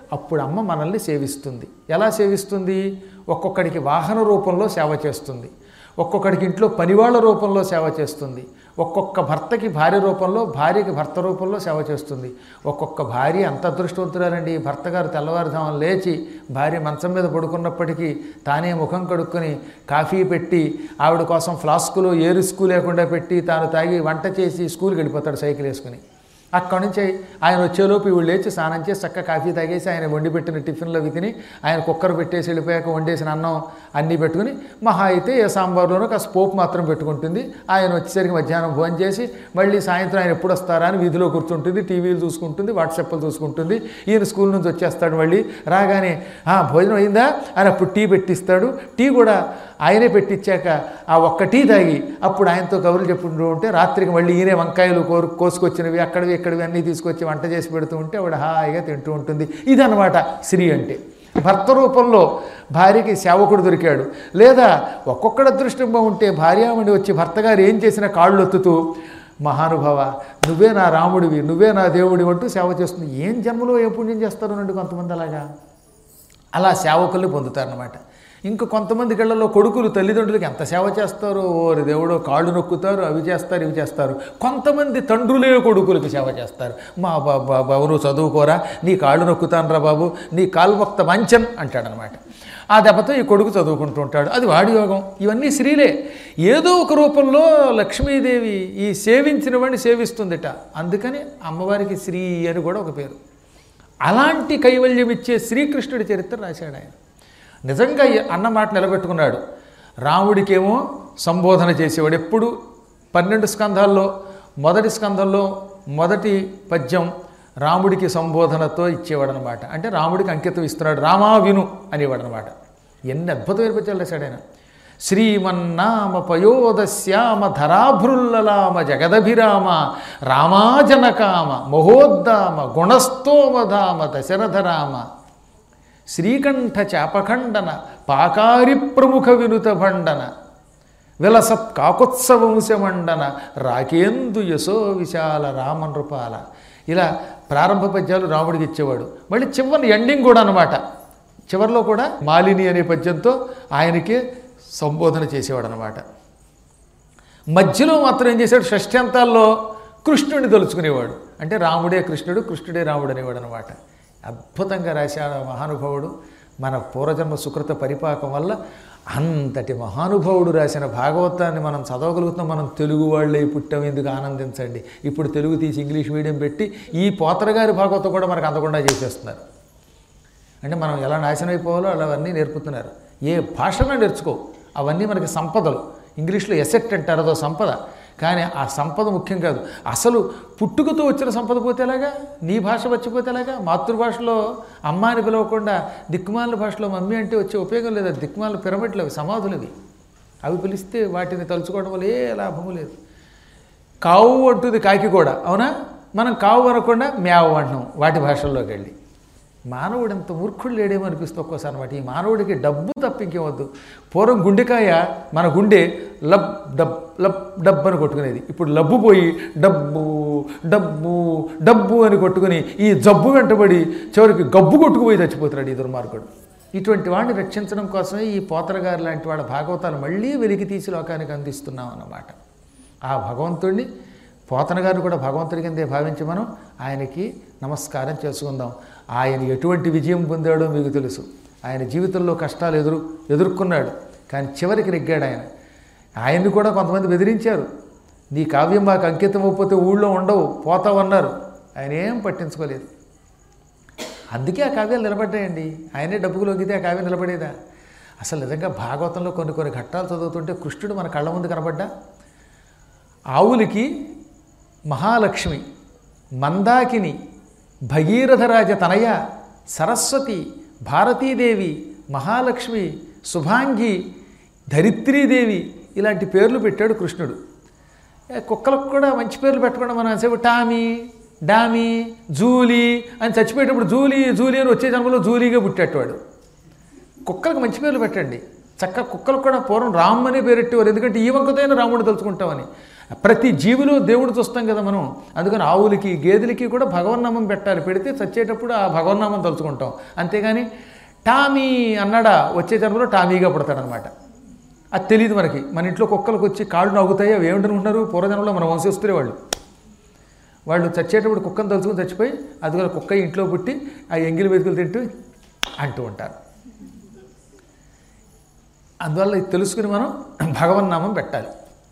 Speaker 1: అప్పుడు అమ్మ మనల్ని సేవిస్తుంది ఎలా సేవిస్తుంది ఒక్కొక్కడికి వాహన రూపంలో సేవ చేస్తుంది ఒక్కొక్కడికి ఇంట్లో పనివాళ్ళ రూపంలో సేవ చేస్తుంది ఒక్కొక్క భర్తకి భార్య రూపంలో భార్యకి భర్త రూపంలో సేవ చేస్తుంది ఒక్కొక్క భార్య అంత అదృష్టవంతురాలండి భర్త గారు తెల్లవారుజామున లేచి భార్య మంచం మీద పడుకున్నప్పటికీ తానే ముఖం కడుక్కొని కాఫీ పెట్టి ఆవిడ కోసం ఫ్లాస్కులో ఏ రిస్కు లేకుండా పెట్టి తాను తాగి వంట చేసి స్కూల్కి వెళ్ళిపోతాడు సైకిల్ వేసుకుని అక్కడి నుంచి ఆయన వచ్చేలోపు ఇవి లేచి స్నానం చేసి చక్క కాఫీ తాగేసి ఆయన వండి పెట్టిన టిఫిన్లో అవి తిని ఆయన కుక్కర్ పెట్టేసి వెళ్ళిపోయాక వండేసిన అన్నం అన్నీ పెట్టుకుని మహా అయితే ఏ సాంబార్లోనో కాస్త పోపు మాత్రం పెట్టుకుంటుంది ఆయన వచ్చేసరికి మధ్యాహ్నం భోజనం చేసి మళ్ళీ సాయంత్రం ఆయన ఎప్పుడు వస్తారా అని వీధిలో కూర్చుంటుంది టీవీలు చూసుకుంటుంది వాట్సాప్లు చూసుకుంటుంది ఈయన స్కూల్ నుంచి వచ్చేస్తాడు మళ్ళీ రాగానే "ఆ, భోజనం అయిందా అని అప్పుడు టీ పెట్టిస్తాడు టీ కూడా ఆయనే పెట్టించాక ఆ ఒక్క టీ తాగి అప్పుడు ఆయనతో కబుర్లు చెప్పుకుంటూ ఉంటే రాత్రికి మళ్ళీ ఈయనే వంకాయలు కోరు కోసుకొచ్చినవి అక్కడివి ఇక్కడివి అన్నీ తీసుకొచ్చి వంట చేసి పెడుతూ ఉంటే ఆవిడ హాయిగా తింటూ ఉంటుంది ఇదన్నమాట స్త్రీ అంటే భర్త రూపంలో భార్యకి సేవకుడు దొరికాడు లేదా ఒక్కొక్కడు అదృష్టం బాగుంటే భార్యామణి వచ్చి భర్త గారు ఏం చేసినా కాళ్ళు ఒత్తుతూ మహానుభావ నువ్వే నా రాముడివి నువ్వే నా దేవుడివి అంటూ సేవ చేస్తుంది ఏం జన్మలో ఏ పుణ్యం చేస్తారు నుండి కొంతమంది అలాగా అలా సేవకుల్ని పొందుతారనమాట ఇంకా కొంతమంది కళ్ళల్లో కొడుకులు తల్లిదండ్రులకి ఎంత సేవ చేస్తారో ఓరి దేవుడో కాళ్ళు నొక్కుతారు అవి చేస్తారు ఇవి చేస్తారు కొంతమంది తండ్రులే కొడుకులకి సేవ చేస్తారు మా బాబా బాబు నువ్వు చదువుకోరా నీ కాళ్ళు నొక్కుతానరా బాబు నీ కాలు మొక్త మంచన్ అంటాడనమాట ఆ దెబ్బతో ఈ కొడుకు చదువుకుంటూ ఉంటాడు అది వాడి యోగం ఇవన్నీ స్త్రీలే ఏదో ఒక రూపంలో లక్ష్మీదేవి ఈ సేవించిన వాడిని సేవిస్తుందిట అందుకని అమ్మవారికి శ్రీ అని కూడా ఒక పేరు అలాంటి కైవల్యం ఇచ్చే శ్రీకృష్ణుడి చరిత్ర రాశాడు ఆయన నిజంగా ఈ అన్న మాట నిలబెట్టుకున్నాడు రాముడికేమో సంబోధన చేసేవాడు ఎప్పుడు పన్నెండు స్కంధాల్లో మొదటి స్కంధంలో మొదటి పద్యం రాముడికి సంబోధనతో ఇచ్చేవాడు అనమాట అంటే రాముడికి అంకితం ఇస్తున్నాడు రామా విను అనేవాడు అనమాట ఎన్ని అద్భుతమైన పద్యాలు రాశాడు ఆయన శ్రీమన్నామ పయోదశ్యామ ధరాభృల్లలామ జగదభిరామ రామాజనకామ మహోద్దామ గుణస్తోమధామ దశరథరామ శ్రీకంఠ చాపఖండన పాకారి ప్రముఖ వినుత భండన విలసత్ కాకుత్సవంశమండన రాకేందు యశో విశాల రామనృపాల ఇలా ప్రారంభ పద్యాలు రాముడికి ఇచ్చేవాడు మళ్ళీ చివరి ఎండింగ్ కూడా అనమాట చివరిలో కూడా మాలిని అనే పద్యంతో ఆయనకే సంబోధన చేసేవాడు అనమాట మధ్యలో మాత్రం ఏం చేశాడు షష్ఠ్యంతాల్లో కృష్ణుడిని తలుచుకునేవాడు అంటే రాముడే కృష్ణుడు కృష్ణుడే రాముడు అనేవాడు అనమాట అద్భుతంగా రాశాడు ఆ మహానుభావుడు మన పూర్వజన్మ సుకృత పరిపాకం వల్ల అంతటి మహానుభావుడు రాసిన భాగవతాన్ని మనం చదవగలుగుతున్నాం మనం తెలుగు వాళ్ళే పుట్టాం ఎందుకు ఆనందించండి ఇప్పుడు తెలుగు తీసి ఇంగ్లీష్ మీడియం పెట్టి ఈ పోతరగారి భాగవతం కూడా మనకు అందకుండా చేసేస్తున్నారు అంటే మనం ఎలా నాశనం అయిపోవాలో అలా అవన్నీ నేర్పుతున్నారు ఏ భాషను నేర్చుకో అవన్నీ మనకి సంపదలు ఇంగ్లీష్లో ఎసెట్ అంటారు అదో సంపద కానీ ఆ సంపద ముఖ్యం కాదు అసలు పుట్టుకతో వచ్చిన సంపద పోతే ఎలాగా నీ భాష వచ్చిపోతే ఎలాగా మాతృభాషలో అమ్మ అని పిలవకుండా దిక్కుమాల భాషలో మమ్మీ అంటే వచ్చే ఉపయోగం లేదు అది దిక్కుమాల పిరమిడ్లు అవి సమాధులు అవి అవి పిలిస్తే వాటిని తలుచుకోవడం వల్ల ఏ లాభము లేదు కావు అంటుంది కాకి కూడా అవునా మనం కావు అనకుండా మ్యావు అంటున్నాం వాటి భాషల్లోకి వెళ్ళి మానవుడు ఎంత మూర్ఖుడు లేడేమో అనిపిస్తుంది ఒక్కోసారి అనమాట ఈ మానవుడికి డబ్బు తప్ప ఇంకేమొద్దు పూర్వం గుండెకాయ మన గుండె లబ్ డబ్ లబ్ డబ్ అని కొట్టుకునేది ఇప్పుడు లబ్బు పోయి డబ్బు డబ్బు డబ్బు అని కొట్టుకుని ఈ జబ్బు వెంటబడి చివరికి గబ్బు కొట్టుకుపోయి చచ్చిపోతున్నాడు ఈ దుర్మార్గుడు ఇటువంటి వాడిని రక్షించడం కోసమే ఈ పోతరగారు లాంటి వాళ్ళ భాగవతాలు మళ్ళీ వెలికి తీసి లోకానికి అందిస్తున్నాం అన్నమాట ఆ భగవంతుడిని పోతన గారిని కూడా భగవంతుడి కిందే భావించి మనం ఆయనకి నమస్కారం చేసుకుందాం ఆయన ఎటువంటి విజయం పొందాడో మీకు తెలుసు ఆయన జీవితంలో కష్టాలు ఎదురు ఎదుర్కొన్నాడు కానీ చివరికి నెగ్గాడు ఆయన ఆయన్ని కూడా కొంతమంది బెదిరించారు నీ కావ్యం మాకు అంకితం అవ్వకపోతే ఊళ్ళో ఉండవు పోతావన్నారు ఆయన ఏం పట్టించుకోలేదు అందుకే ఆ కావ్యాలు నిలబడ్డాయండి ఆయనే డబ్బుకు లొంగితే ఆ కావ్యం నిలబడేదా అసలు నిజంగా భాగవతంలో కొన్ని కొన్ని ఘట్టాలు చదువుతుంటే కృష్ణుడు మన కళ్ళ ముందు కనబడ్డా ఆవులకి మహాలక్ష్మి మందాకిని భగీరథరాజ తనయ సరస్వతి భారతీదేవి మహాలక్ష్మి శుభాంగి ధరిత్రీదేవి ఇలాంటి పేర్లు పెట్టాడు కృష్ణుడు ఏ, కుక్కలకు కూడా మంచి పేర్లు పెట్టకుండా మనం సేపు టామీ డామీ జూలీ అని చచ్చిపోయేటప్పుడు జూలీ జూలీ అని వచ్చే జన్మలో జూలీగా పుట్టేటవాడు కుక్కలకు మంచి పేర్లు పెట్టండి చక్క కుక్కలకు కూడా పూర్వం రామ్ అనే పేరు పెట్టేవారు ఎందుకంటే ఈ వంకతోనే రాముడు తలుచుకుంటామని ప్రతి జీవిలో దేవుడు చూస్తాం కదా మనం అందుకని ఆవులకి గేదెలకి కూడా భగవన్నామం పెట్టాలి పెడితే చచ్చేటప్పుడు ఆ భగవన్నామం తలుచుకుంటాం అంతేగాని టామీ అన్నాడా వచ్చే జన్మలో టామీగా పుడతాడనమాట అది తెలియదు మనకి మన ఇంట్లో కుక్కలకు వచ్చి కాళ్ళు నవ్వుతాయి అవి ఏమిటనుకుంటున్నారు పూర్వజన్మలో మన వంశస్తులే వాళ్ళు వాళ్ళు చచ్చేటప్పుడు కుక్కను తలుచుకుని చచ్చిపోయి అదిగో కుక్క ఇంట్లో పుట్టి ఆ ఎంగిలి వెతుకులు తింటూ అంటూ ఉంటారు అందువల్ల ఇది తెలుసుకుని మనం భగవన్నామం పెట్టాలి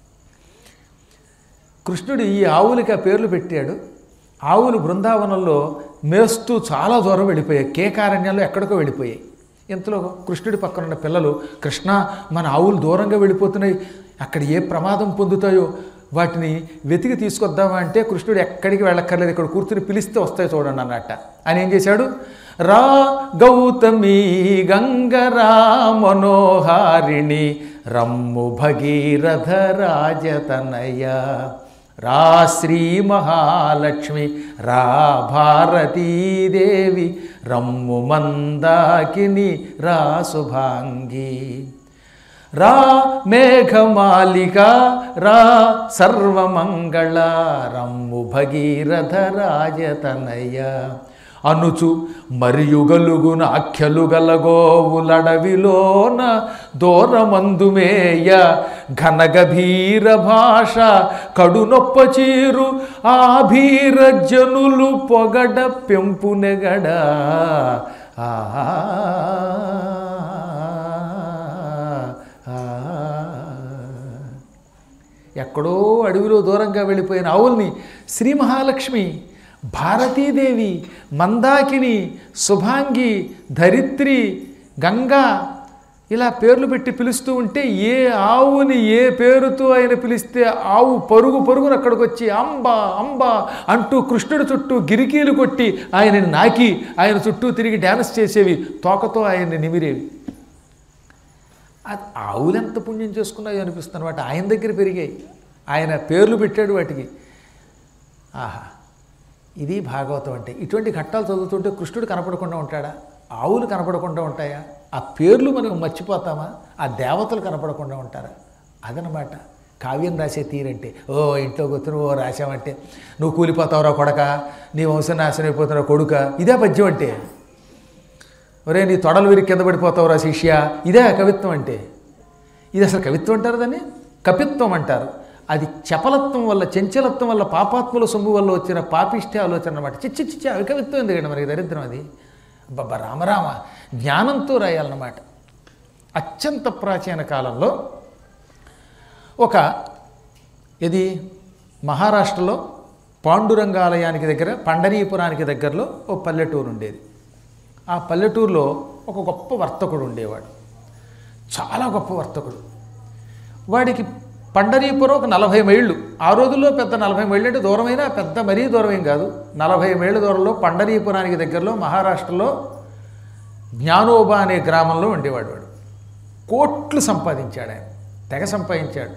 Speaker 1: కృష్ణుడు ఈ ఆవులకి ఆ పేర్లు పెట్టాడు ఆవులు బృందావనంలో మేస్తూ చాలా దూరం వెళ్ళిపోయాయి కేకారణ్యాల్లో ఎక్కడికో వెళ్ళిపోయాయి ఇంతలో కృష్ణుడి పక్కన ఉన్న పిల్లలు కృష్ణ మన ఆవులు దూరంగా వెళ్ళిపోతున్నాయి అక్కడ ఏ ప్రమాదం పొందుతాయో వాటిని వెతికి తీసుకొద్దామా అంటే కృష్ణుడు ఎక్కడికి వెళ్ళక్కర్లేదు ఇక్కడ కూర్చుని పిలిస్తే వస్తాయి చూడండి అన్నట్ట ఆయన ఏం చేశాడు రా గౌతమి గంగరా మనోహారిణి రమ్ము భగీరథ రాజతనయ రా శ్రీ మహాలక్ష్మి రా భారతీదేవి రమ్ము మందాకిని రా శుభాంగి రా మేఘమాలిక రా సర్వమంగళ రమ్ము భగీరథ రాజతనయ అనుచు మరియుగలుగున అఖ్యలు గలగోవులడవిలోన దూరమందుమేయ ఘనగభీర భాష కడునొప్పచీరు ఆ భీర జనులు పొగడ పెంపునెగడ ఆ ఎక్కడో అడవిలో దూరంగా వెళ్ళిపోయిన ఆవుల్ని శ్రీ మహాలక్ష్మి భారతీదేవి మందాకిని శుభాంగి ధరిత్రి గంగా ఇలా పేర్లు పెట్టి పిలుస్తూ ఉంటే ఏ ఆవుని ఏ పేరుతో ఆయన పిలిస్తే ఆవు పరుగు పరుగున అక్కడికి వచ్చి అంబ అంబ అంటూ కృష్ణుడి చుట్టూ గిరికీలు కొట్టి ఆయనని నాకి ఆయన చుట్టూ తిరిగి డ్యాన్స్ చేసేవి తోకతో ఆయన్ని నిమిరేవి అది ఆవులు ఎంత పుణ్యం చేసుకున్నాయో అనిపిస్తుంది వాటి ఆయన దగ్గర పెరిగాయి ఆయన పేర్లు పెట్టాడు వాటికి ఆహా ఇది భాగవతం అంటే ఇటువంటి ఘట్టాలు చదువుతుంటే కృష్ణుడు కనపడకుండా ఉంటాడా ఆవులు కనపడకుండా ఉంటాయా ఆ పేర్లు మనం మర్చిపోతామా ఆ దేవతలు కనపడకుండా ఉంటారా అదనమాట కావ్యం రాసే తీరంటే ఓ ఇంట్లో కూర్చుని ఓ రాసావంటే నువ్వు కూలిపోతావురా కొడక నీ వంశం నాశనం అయిపోతున్నా కొడుక ఇదే పద్యం అంటే ఒరే నీ తొడలు విరి కింద పడిపోతావురా శిష్య ఇదే కవిత్వం అంటే ఇది అసలు కవిత్వం అంటారు దాన్ని కపిత్వం అంటారు అది చపలత్వం వల్ల చంచలత్వం వల్ల పాపాత్ముల సొమ్ము వల్ల వచ్చిన పాపిష్టి ఆలోచన అనమాట చిచ్చి చిచ్చి అవి కవిత్వం ఎందుకండి మనకి దరిద్రం అది బాబా రామరామ జ్ఞానంతో రాయాలన్నమాట అత్యంత ప్రాచీన కాలంలో ఒక ఇది మహారాష్ట్రలో పాండురంగాలయానికి దగ్గర పండరీపురానికి దగ్గరలో ఓ పల్లెటూరు ఉండేది ఆ పల్లెటూరులో ఒక గొప్ప వర్తకుడు ఉండేవాడు చాలా గొప్ప వర్తకుడు వాడికి పండరీపురం ఒక నలభై మైళ్ళు ఆ రోజుల్లో పెద్ద నలభై మైళ్ళు అంటే దూరమైనా పెద్ద మరీ దూరమేం కాదు నలభై మైళ్ళ దూరంలో పండరీపురానికి దగ్గరలో మహారాష్ట్రలో జ్ఞానోబా అనే గ్రామంలో ఉండేవాడు వాడు కోట్లు సంపాదించాడు ఆయన తెగ సంపాదించాడు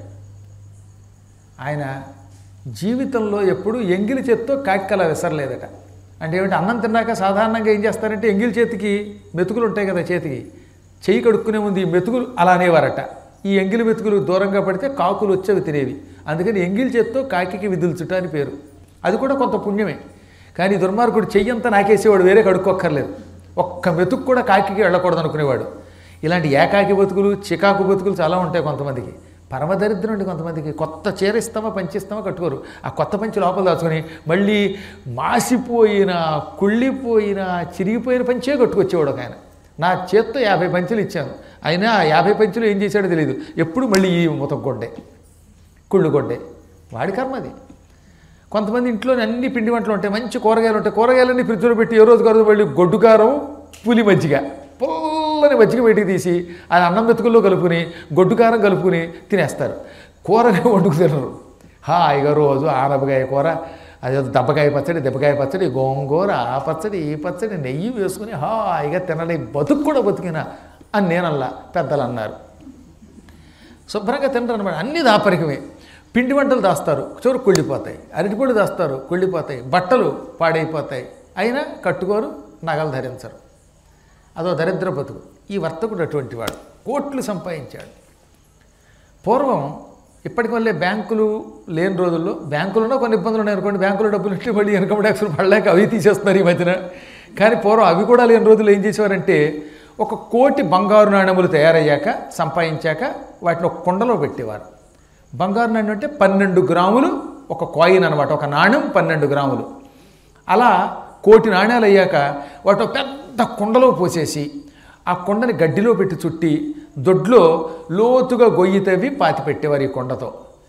Speaker 1: ఆయన జీవితంలో ఎప్పుడు ఎంగిలి చేత్తో కాకికల విసరలేదట అంటే ఏమిటి అన్నం తిన్నాక సాధారణంగా ఏం చేస్తారంటే ఎంగిలి చేతికి మెతుకులు ఉంటాయి కదా చేతికి చెయ్యి కడుక్కునే ముందు ఈ మెతుకులు అలా అనేవారట ఈ ఎంగిలి మెతుకులు దూరంగా పడితే కాకులు వచ్చేవి తినేవి అందుకని ఎంగిలి చేత్తో కాకికి విధులుచుట అని పేరు అది కూడా కొంత పుణ్యమే కానీ ఈ దుర్మార్గుడు చెయ్యంతా నాకేసేవాడు వేరే కడుక్కోక్కర్లేదు ఒక్క మెతుకు కూడా కాకికి వెళ్ళకూడదు అనుకునేవాడు ఇలాంటి ఏకాకి బతుకులు చికాకు బతుకులు చాలా ఉంటాయి కొంతమందికి పరమదరిద్రం అండి కొంతమందికి కొత్త చీర ఇస్తామా పంచిస్తామా కట్టుకోరు ఆ కొత్త పంచి లోపల దాచుకొని మళ్ళీ మాసిపోయిన కుళ్ళిపోయిన చిరిగిపోయిన పంచే కట్టుకొచ్చేవాడు ఒక ఆయన నా చేత్తో యాభై పంచులు ఇచ్చాను అయినా ఆ యాభై పంచులు ఏం చేశాడో తెలియదు ఎప్పుడు మళ్ళీ ఈ ముతగొడ్డే కుళ్ళు కొడ్డే వాడి కర్మ అది కొంతమంది ఇంట్లో అన్ని పిండి వంటలు ఉంటాయి మంచి కూరగాయలు ఉంటాయి కూరగాయలన్నీ ఫ్రిడ్జ్లో పెట్టి ఏ రోజు కాదు మళ్ళీ గొడ్డు కారం పులి మజ్జిగ పుల్లని మజ్జిగ బయటికి తీసి అది అన్నం మెతుకుల్లో కలుపుకుని గొడ్డు కారం కలుపుకుని తినేస్తారు కూరగాయ వండుకు తినరు హాయిగా రోజు ఆనపకాయ కూర అదే దెబ్బకాయ పచ్చడి దెబ్బకాయ పచ్చడి గోంగూర ఆ పచ్చడి ఈ పచ్చడి నెయ్యి వేసుకుని హాయిగా తినలే బతుకు కూడా బతికిన అని నేనల్లా పెద్దలు అన్నారు శుభ్రంగా తింటారు అనమాట అన్ని దాపరికమే పిండి వంటలు దాస్తారు చోరు కుళ్ళిపోతాయి అరటిపళ్ళు దాస్తారు కుళ్ళిపోతాయి బట్టలు పాడైపోతాయి అయినా కట్టుకోరు నగలు ధరించరు అదో దరిద్ర బతుకు ఈ వర్తకుడు అటువంటి వాడు కోట్లు సంపాదించాడు పూర్వం ఇప్పటికి వల్లే బ్యాంకులు లేని రోజుల్లో బ్యాంకులలో కొన్ని ఇబ్బందులు ఉన్నాయి అనుకోండి బ్యాంకులో డబ్బులు ఇట్టి మళ్ళీ ఇన్కమ్ ట్యాక్స్ పడలేక అవి తీసేస్తున్నారు ఈ మధ్యన కానీ పూర్వం అవి కూడా లేని రోజులు ఏం చేసేవారంటే ఒక కోటి బంగారు నాణెములు తయారయ్యాక సంపాదించాక వాటిని ఒక కుండలో పెట్టేవారు బంగారు నాణ్యం అంటే పన్నెండు గ్రాములు ఒక కాయిన్ అనమాట ఒక నాణ్యం పన్నెండు గ్రాములు అలా కోటి నాణ్యాలు అయ్యాక వాటి ఒక పెద్ద కుండలో పోసేసి ఆ కుండని గడ్డిలో పెట్టి చుట్టి దొడ్లో లోతుగా గొయ్యి తవ్వి పాతి పెట్టేవారు ఈ కొండతో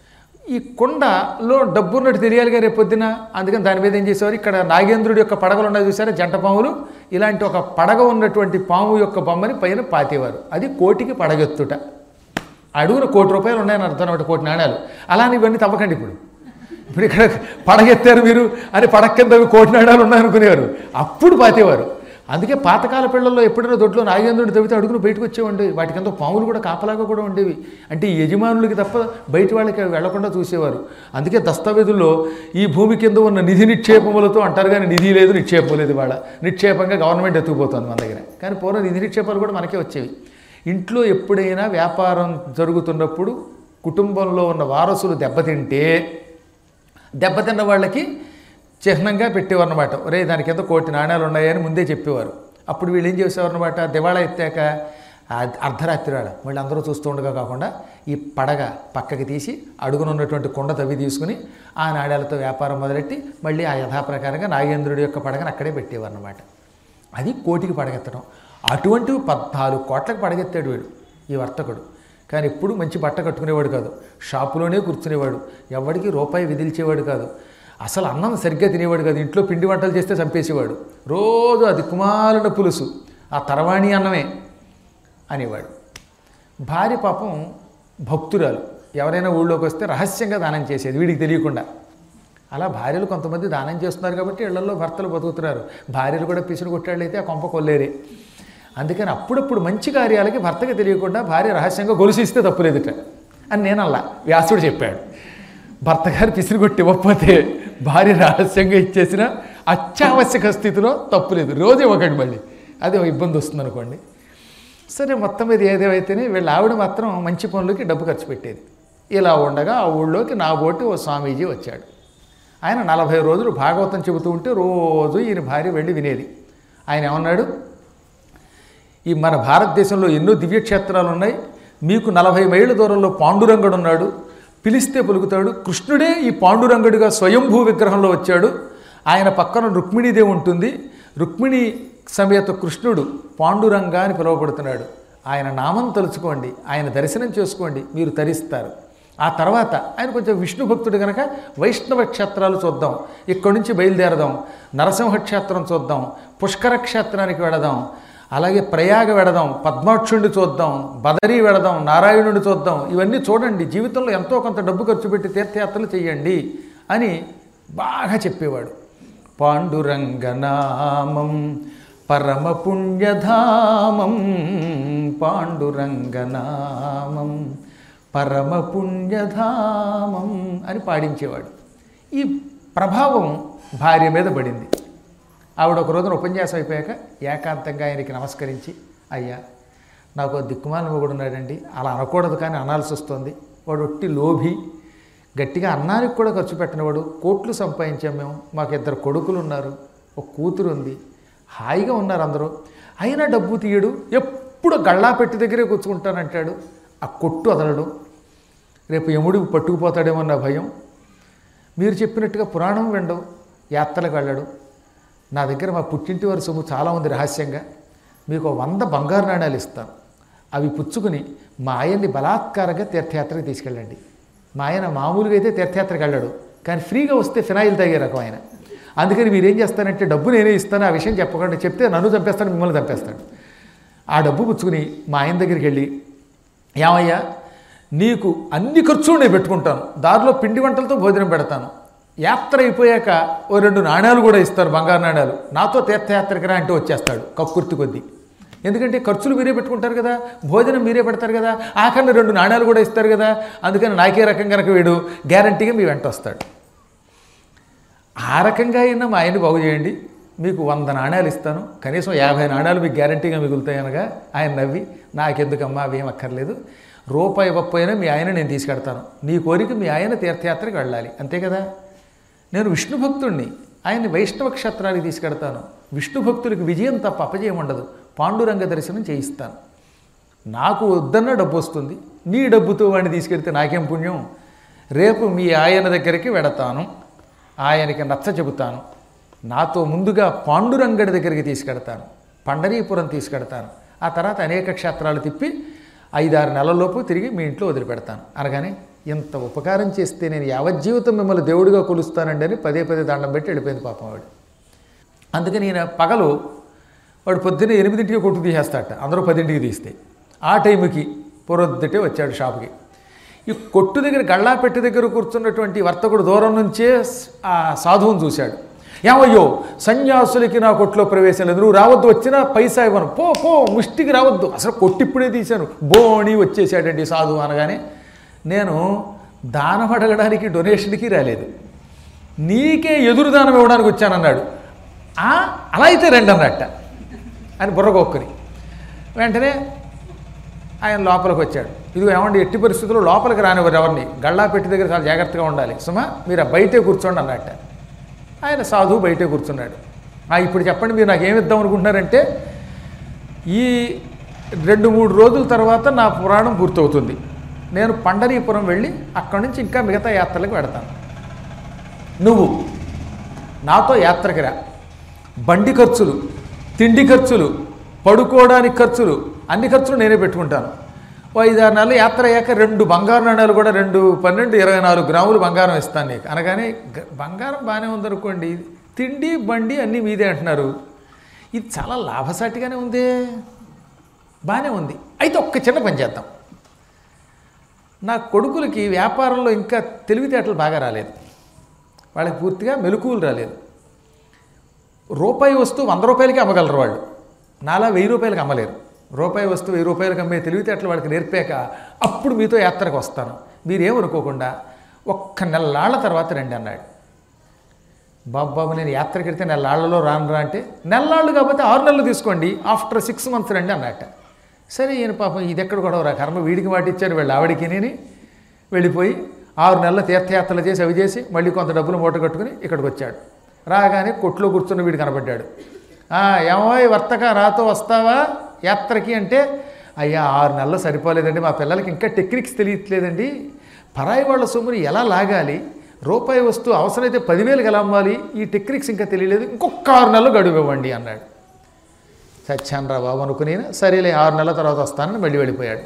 Speaker 1: ఈ కొండలో డబ్బు ఉన్నట్టు తెలియాలి కదా రేపు పొద్దున అందుకని దాని మీద ఏం చేసేవారు ఇక్కడ నాగేంద్రుడి యొక్క పడగలు ఉన్నాయి చూసారా జంట పాములు ఇలాంటి ఒక పడగ ఉన్నటువంటి పాము యొక్క బొమ్మని పైన పాతేవారు అది కోటికి పడగెత్తుట అడుగున కోటి రూపాయలు ఉన్నాయని అర్థం అనమాట కోటి నాణ్యాలు అలానే ఇవన్నీ తవ్వకండి ఇప్పుడు ఇప్పుడు ఇక్కడ పడగెత్తారు మీరు అని పడక కింద కోటి నాణ్యాలు ఉన్నాయనుకునేవారు అప్పుడు పాతేవారు అందుకే పాతకాల పిల్లల్లో ఎప్పుడైనా దొడ్లో నాగేంద్రుడు తవ్వితే అడుగును బయటకు వచ్చేవండి వాటి కింద పాములు కూడా కాపలాగా కూడా ఉండేవి అంటే ఈ యజమానులకి తప్ప బయట వాళ్ళకి అవి వెళ్లకుండా చూసేవారు అందుకే దస్తావేజుల్లో ఈ భూమి కింద ఉన్న నిధి నిక్షేపములతో అంటారు కానీ నిధి లేదు నిక్షేపం లేదు వాళ్ళ నిక్షేపంగా గవర్నమెంట్ ఎత్తుకుపోతుంది మన దగ్గర కానీ పూర్వం నిధి నిక్షేపాలు కూడా మనకే వచ్చేవి ఇంట్లో ఎప్పుడైనా వ్యాపారం జరుగుతున్నప్పుడు కుటుంబంలో ఉన్న వారసులు దెబ్బతింటే దెబ్బతిన్న వాళ్ళకి చిహ్నంగా పెట్టేవారు అనమాట ఒరే దానికి ఏదో కోటి నాణ్యాలు ఉన్నాయని ముందే చెప్పేవారు అప్పుడు వీళ్ళు ఏం చేసేవారు అనమాట దివాళా ఎత్తాక ఆ అర్ధరాత్రి వేళ మళ్ళీ అందరూ చూస్తూ ఉండగా కాకుండా ఈ పడగ పక్కకి తీసి అడుగున ఉన్నటువంటి కుండ తవ్వి తీసుకుని ఆ నాణ్యాలతో వ్యాపారం మొదలెట్టి మళ్ళీ ఆ యథాప్రకారంగా నాగేంద్రుడి యొక్క పడగను అక్కడే పెట్టేవారు అనమాట అది కోటికి పడగెత్తడం అటువంటివి పద్నాలుగు కోట్లకు పడగెత్తాడు వీడు ఈ వర్తకుడు కానీ ఎప్పుడు మంచి బట్ట కట్టుకునేవాడు కాదు షాపులోనే కూర్చునేవాడు ఎవడికి రూపాయి విదిల్చేవాడు కాదు అసలు అన్నం సరిగ్గా తినేవాడు కాదు ఇంట్లో పిండి వంటలు చేస్తే చంపేసేవాడు రోజు అది కుమారుల పులుసు ఆ తరవాణి అన్నమే అనేవాడు భార్య పాపం భక్తురాలు ఎవరైనా ఊళ్ళోకి వస్తే రహస్యంగా దానం చేసేది వీడికి తెలియకుండా అలా భార్యలు కొంతమంది దానం చేస్తున్నారు కాబట్టి ఇళ్లలో భర్తలు బతుకుతున్నారు భార్యలు కూడా పిసురు కొట్టాళ్ళైతే ఆ కొంప కొల్లేరే అందుకని అప్పుడప్పుడు మంచి కార్యాలకి భర్తకి తెలియకుండా భార్య రహస్యంగా గొలుసిస్తే తప్పులేదుట అని నేను అలా వ్యాసుడు చెప్పాడు భర్త గారు పిసిరి కొట్టి ఇవ్వకపోతే భార్య రహస్యంగా ఇచ్చేసిన అత్యావశ్యక స్థితిలో తప్పులేదు రోజు ఇవ్వకండి మళ్ళీ అదే ఒక ఇబ్బంది వస్తుంది అనుకోండి సరే మొత్తం మీద ఏదేవైతేనే వీళ్ళ ఆవిడ మాత్రం మంచి పనులకి డబ్బు ఖర్చు పెట్టేది ఇలా ఉండగా ఆ ఊళ్ళోకి నా బోటి ఓ స్వామీజీ వచ్చాడు ఆయన నలభై రోజులు భాగవతం చెబుతూ ఉంటే రోజు ఈయన భార్య వెళ్ళి వినేది ఆయన ఏమన్నాడు ఈ మన భారతదేశంలో ఎన్నో దివ్యక్షేత్రాలు ఉన్నాయి మీకు నలభై మైళ్ళ దూరంలో పాండురంగడు ఉన్నాడు పిలిస్తే పలుకుతాడు కృష్ణుడే ఈ పాండురంగడుగా స్వయంభూ విగ్రహంలో వచ్చాడు ఆయన పక్కన రుక్మిణీదేవి ఉంటుంది రుక్మిణి సమేత కృష్ణుడు పాండురంగ అని పిలువబడుతున్నాడు ఆయన నామం తలుచుకోండి ఆయన దర్శనం చేసుకోండి మీరు తరిస్తారు ఆ తర్వాత ఆయన కొంచెం విష్ణు భక్తుడు కనుక వైష్ణవ క్షేత్రాలు చూద్దాం ఇక్కడి నుంచి బయలుదేరదాం నరసింహ క్షేత్రం చూద్దాం పుష్కర క్షేత్రానికి వెళదాం అలాగే ప్రయాగ వెడదాం పద్మాక్షుడిని చూద్దాం బదరీ వెడదాం నారాయణుడిని చూద్దాం ఇవన్నీ చూడండి జీవితంలో ఎంతో కొంత డబ్బు ఖర్చు పెట్టి తీర్థయాత్రలు చేయండి అని బాగా చెప్పేవాడు పాండురంగనామం పరమ పుణ్యధామం పాండురంగనామం పరమ పుణ్యధామం అని పాడించేవాడు ఈ ప్రభావం భార్య మీద పడింది ఆవిడ ఒక రోజున ఉపన్యాసం అయిపోయాక ఏకాంతంగా ఆయనకి నమస్కరించి అయ్యా నాకు ఓ దిక్కుమాల మొగుడు ఉన్నాడండి అలా అనకూడదు కానీ అనాల్సి వస్తుంది వాడు ఒట్టి లోభి గట్టిగా అన్నానికి కూడా ఖర్చు పెట్టినవాడు కోట్లు సంపాదించాం మేము మాకు ఇద్దరు కొడుకులు ఉన్నారు ఒక కూతురు ఉంది హాయిగా ఉన్నారు అందరూ అయినా డబ్బు తీయడు ఎప్పుడు గళ్ళా పెట్టి దగ్గరే కూర్చుకుంటానంటాడు ఆ కొట్టు వదలడు రేపు యముడు పట్టుకుపోతాడేమో నా భయం మీరు చెప్పినట్టుగా పురాణం వినడం యాత్రలకు వెళ్ళడు నా దగ్గర మా పుట్టింటి వారి సొమ్ము చాలా ఉంది రహస్యంగా మీకు ఒక వంద బంగారు నాణ్యాలు ఇస్తాను అవి పుచ్చుకుని మా ఆయన్ని బలాత్కారంగా తీర్థయాత్రకు తీసుకెళ్ళండి మా ఆయన మామూలుగా అయితే తీర్థయాత్రకు వెళ్ళాడు కానీ ఫ్రీగా వస్తే ఫినాయిల్ తాగే రకం ఆయన అందుకని మీరు ఏం చేస్తారంటే డబ్బు నేనే ఇస్తాను ఆ విషయం చెప్పకుండా చెప్తే నన్ను చంపేస్తాను మిమ్మల్ని చంపేస్తాడు ఆ డబ్బు పుచ్చుకుని మా ఆయన దగ్గరికి వెళ్ళి ఏమయ్యా నీకు అన్ని ఖర్చులు నేను పెట్టుకుంటాను దారిలో పిండి వంటలతో భోజనం పెడతాను యాత్ర అయిపోయాక ఓ రెండు నాణ్యాలు కూడా ఇస్తారు బంగారు నాణ్యాలు నాతో తీర్థయాత్రకి రా అంటే వచ్చేస్తాడు కక్కుర్తి కొద్దీ ఎందుకంటే ఖర్చులు మీరే పెట్టుకుంటారు కదా భోజనం మీరే పెడతారు కదా ఆఖరిని రెండు నాణ్యాలు కూడా ఇస్తారు కదా అందుకని నాకే రకం కనుక వీడు గ్యారంటీగా మీ వెంట వస్తాడు ఆ రకంగా అయినా మా ఆయన్ని బాగు చేయండి మీకు వంద నాణ్యాలు ఇస్తాను కనీసం యాభై నాణ్యాలు మీకు గ్యారంటీగా మిగులుతాయి అనగా ఆయన నవ్వి నాకెందుకమ్మా అవేం అక్కర్లేదు రూపాయి ఇవ్వకపోయినా మీ ఆయన నేను తీసుకెడతాను నీ కోరిక మీ ఆయన తీర్థయాత్రకు వెళ్ళాలి అంతే కదా నేను విష్ణు భక్తుణ్ణి ఆయన్ని వైష్ణవ క్షేత్రానికి తీసుకెడతాను విష్ణు భక్తులకు విజయం తప్ప అపజయం ఉండదు పాండురంగ దర్శనం చేయిస్తాను నాకు వద్దన్న డబ్బు వస్తుంది నీ డబ్బుతో వాడిని తీసుకెళ్తే నాకేం పుణ్యం రేపు మీ ఆయన దగ్గరికి వెడతాను ఆయనకి నచ్చ చెబుతాను నాతో ముందుగా పాండురంగడి దగ్గరికి తీసుకెడతాను పండరీపురం తీసుకెడతాను ఆ తర్వాత అనేక క్షేత్రాలు తిప్పి ఐదారు నెలల్లోపు తిరిగి మీ ఇంట్లో వదిలిపెడతాను అనగానే ఇంత ఉపకారం చేస్తే నేను యావజ్జీవితం మిమ్మల్ని దేవుడిగా కొలుస్తానండి అని పదే పదే దండం పెట్టి వెళ్ళిపోయింది పాపం ఆవిడ అందుకని ఈయన పగలు వాడు పొద్దున్న ఎనిమిదింటికి కొట్టు తీసేస్తాట అందరూ పదింటికి తీస్తే ఆ టైంకి పొరొద్దుటే వచ్చాడు షాప్కి ఈ కొట్టు దగ్గర గళ్ళాపెట్టి దగ్గర కూర్చున్నటువంటి వర్తకుడు దూరం నుంచే స్- ఆ సాధువుని చూశాడు ఏమయ్యో సన్యాసులకి నా కొట్లో ప్రవేశం లేదు నువ్వు రావద్దు వచ్చినా పైసా ఇవ్వను పో పో ముష్టికి రావద్దు అసలు కొట్టిప్పుడే తీశాను బోణి వచ్చేసాడండి సాధువు అనగానే నేను దానం అడగడానికి డొనేషన్కి రాలేదు నీకే ఎదురు దానం ఇవ్వడానికి వచ్చానన్నాడు "ఆ, అలా అయితే రండి అన్నట్ట అని బుర్రగొక్కని వెంటనే ఆయన లోపలికి వచ్చాడు ఇది ఏమండి ఎట్టి పరిస్థితుల్లో లోపలికి రానివ్వరు ఎవరిని గళ్ళా పెట్టి దగ్గర చాలా జాగ్రత్తగా ఉండాలి సుమా మీరు ఆ బయటే కూర్చోండి అన్నట్ట ఆయన సాధువు బయటే కూర్చున్నాడు "ఆ, ఇప్పుడు చెప్పండి మీరు నాకు ఏమి ఇద్దాం అనుకుంటున్నారంటే ఈ రెండు మూడు రోజుల తర్వాత నా పురాణం పూర్తవుతుంది నేను పండరీపురం వెళ్ళి అక్కడి నుంచి ఇంకా మిగతా యాత్రలకు వెడతాను నువ్వు నాతో యాత్రకి రా బండి ఖర్చులు తిండి ఖర్చులు పడుకోవడానికి ఖర్చులు అన్ని ఖర్చులు నేనే పెట్టుకుంటాను ఓ ఐదారు నెలలు యాత్ర అయ్యాక రెండు బంగారు నాణ్యాలు కూడా రెండు పన్నెండు ఇరవై నాలుగు గ్రాములు బంగారం ఇస్తాను నీకు అనగానే గ- బంగారం బాగానే ఉందనుకోండి తిండి బండి అన్నీ మీదే అంటున్నారు ఇది చాలా లాభసాటిగానే ఉందే బాగానే ఉంది అయితే ఒక్క చిన్న పని చేద్దాం నా కొడుకులకి వ్యాపారంలో ఇంకా తెలివితేటలు బాగా రాలేదు వాళ్ళకి పూర్తిగా మెలకువలు రాలేదు రూపాయి వస్తువు వంద రూపాయలకి అమ్మగలరు వాళ్ళు నాలా వెయ్యి రూపాయలకి అమ్మలేరు రూపాయి వస్తువు వెయ్యి రూపాయలకి అమ్మే తెలివితేటలు వాళ్ళకి నేర్పాక అప్పుడు మీతో యాత్రకు వస్తాను మీరేమనుకోకుండా ఒక్క నెలలాళ్ళ తర్వాత రండి అన్నాడు బాబు బాబు నేను యాత్రకి వెళ్తే నెలలాళ్ళలో రాను రా అంటే నెలలాళ్ళు కాకపోతే ఆరు నెలలు తీసుకోండి ఆఫ్టర్ సిక్స్ మంత్స్ రండి అన్నట్ట సరే ఈయన పాపం ఇది ఎక్కడ కూడా రా కర్మ వీడికి వాటిచ్చారు వీళ్ళు ఆవిడికి నేను వెళ్ళిపోయి ఆరు నెలల తీర్థయాత్రలు చేసి అవి చేసి మళ్ళీ కొంత డబ్బులు మూట కట్టుకుని ఇక్కడికి వచ్చాడు రాగానే కొట్లో కూర్చున్న వీడు కనబడ్డాడు "ఆ, ఏమో ఈ వర్తక రాతో వస్తావా యాత్రకి అంటే అయ్యా ఆరు నెలలు సరిపోలేదండి మా పిల్లలకి ఇంకా టెక్నిక్స్ తెలియట్లేదండి పరాయి వాళ్ళ సొమ్ముని ఎలా లాగాలి రూపాయి వస్తువు అవసరమైతే పదివేలకు ఎలా అమ్మాలి ఈ టెక్నిక్స్ ఇంకా తెలియలేదు ఇంకొక ఆరు నెలలు గడువు ఇవ్వండి అన్నాడు సత్యానరా బాబు అనుకుని సరేలే ఆరు నెలల తర్వాత వస్తానని మళ్ళీ వెళ్ళిపోయాడు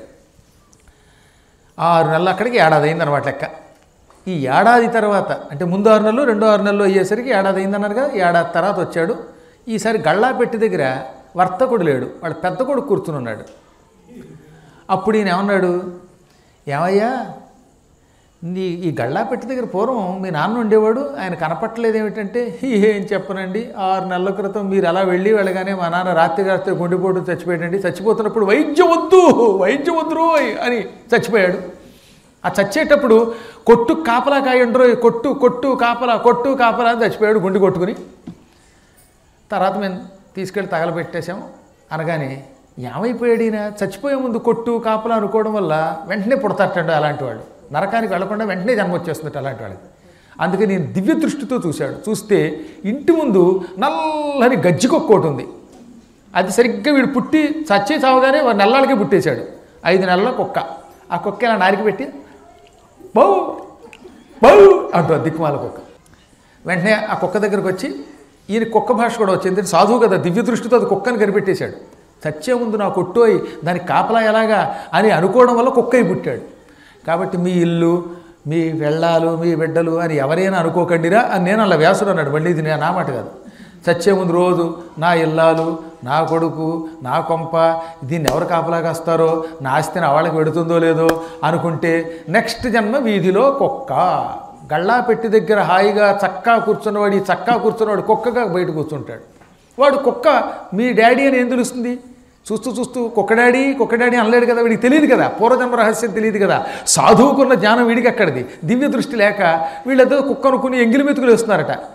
Speaker 1: ఆరు నెలలు అక్కడికి ఏడాది అయింది అనమాట లెక్క ఈ ఏడాది తర్వాత అంటే ముందు ఆరు నెలలు రెండో ఆరు నెలలు అయ్యేసరికి ఏడాది అయిందన్నారు కదా ఏడాది తర్వాత వచ్చాడు ఈసారి గళ్ళాపెట్టి దగ్గర వర్తకుడు లేడు వాడు పెద్ద కొడుకు కూర్చుని ఉన్నాడు అప్పుడు ఈయన ఏమన్నాడు ఏమయ్యా నీ ఈ గళ్ళాపెట్టి దగ్గర పూర్వం మీ నాన్న ఉండేవాడు ఆయన కనపట్టలేదు ఏమిటంటే ఏం చెప్పనండి ఆరు నెలల క్రితం మీరు అలా వెళ్ళి వెళ్ళగానే మా నాన్న రాత్రి రాత్రి గుండెపోటు చచ్చిపోయాడండి చచ్చిపోతున్నప్పుడు వైద్యం వద్దు వైద్యం వద్దు రోయ్ అని చచ్చిపోయాడు ఆ చచ్చేటప్పుడు కొట్టు కాపలా కాయండ్రో కొట్టు కొట్టు కాపలా కొట్టు కాపలా అని చచ్చిపోయాడు గుండె కొట్టుకుని తర్వాత మేము తీసుకెళ్ళి తగలబెట్టేశాం అనగానే ఏమైపోయాడు ఈయన చచ్చిపోయే ముందు కొట్టు కాపలా అనుకోవడం వల్ల వెంటనే పుడతాటండు అలాంటి వాళ్ళు నరకానికి వెళ్లకుండా వెంటనే జన్మ వచ్చేస్తుందట అలాంటి వాళ్ళకి అందుకే నేను దివ్య దృష్టితో చూశాడు చూస్తే ఇంటి ముందు నల్లని గజ్జికొక్క ఒకటి ఉంది అది సరిగ్గా వీడు పుట్టి చచ్చి చావగానే వాడు నెలలకే పుట్టేశాడు ఐదు నెలల కుక్క ఆ కుక్క ఇలా నారికి పెట్టి బౌ బౌ అంటుంది దిక్కుమాల కుక్క వెంటనే ఆ కుక్క దగ్గరకు వచ్చి ఈయన కుక్క భాష కూడా వచ్చింది సాధువు కదా దివ్య దృష్టితో అది కుక్కని కనిపెట్టేశాడు చచ్చే ముందు నా కొట్టోయి దానికి కాపలా ఎలాగా అని అనుకోవడం వల్ల కుక్కయి పుట్టాడు కాబట్టి మీ ఇల్లు మీ వెళ్ళాలు మీ బిడ్డలు అని ఎవరైనా అనుకోకండిరా అని నేను అలా వ్యాసుడు అన్నాడు మళ్ళీ ఇది నేను నా మాట కాదు చచ్చే ముందు రోజు నా ఇల్లాలు నా కొడుకు నా కొంప దీన్ని ఎవరు కాపలా కాస్తారో నా ఆస్తిని వాళ్ళకి పెడుతుందో లేదో అనుకుంటే నెక్స్ట్ జన్మ వీధిలో కుక్క గళ్ళా పెట్టి దగ్గర హాయిగా చక్కా కూర్చున్నవాడు ఈ చక్కా కూర్చున్నవాడు కుక్కగా బయట కూర్చుంటాడు వాడు కుక్క మీ డాడీ అని ఏం తెలుస్తుంది చూస్తూ చూస్తూ కుక్క డాడీ కుక్క డాడీ అనలేడు కదా వీడికి తెలియదు కదా పూర్వజన్మ రహస్యం తెలియదు కదా సాధువుకున్న జ్ఞానం వీడికి అక్కడిది దివ్య దృష్టి లేక వీళ్ళతో కుక్క అనుకుని ఎంగిలి మెతుకులు వేస్తున్నారట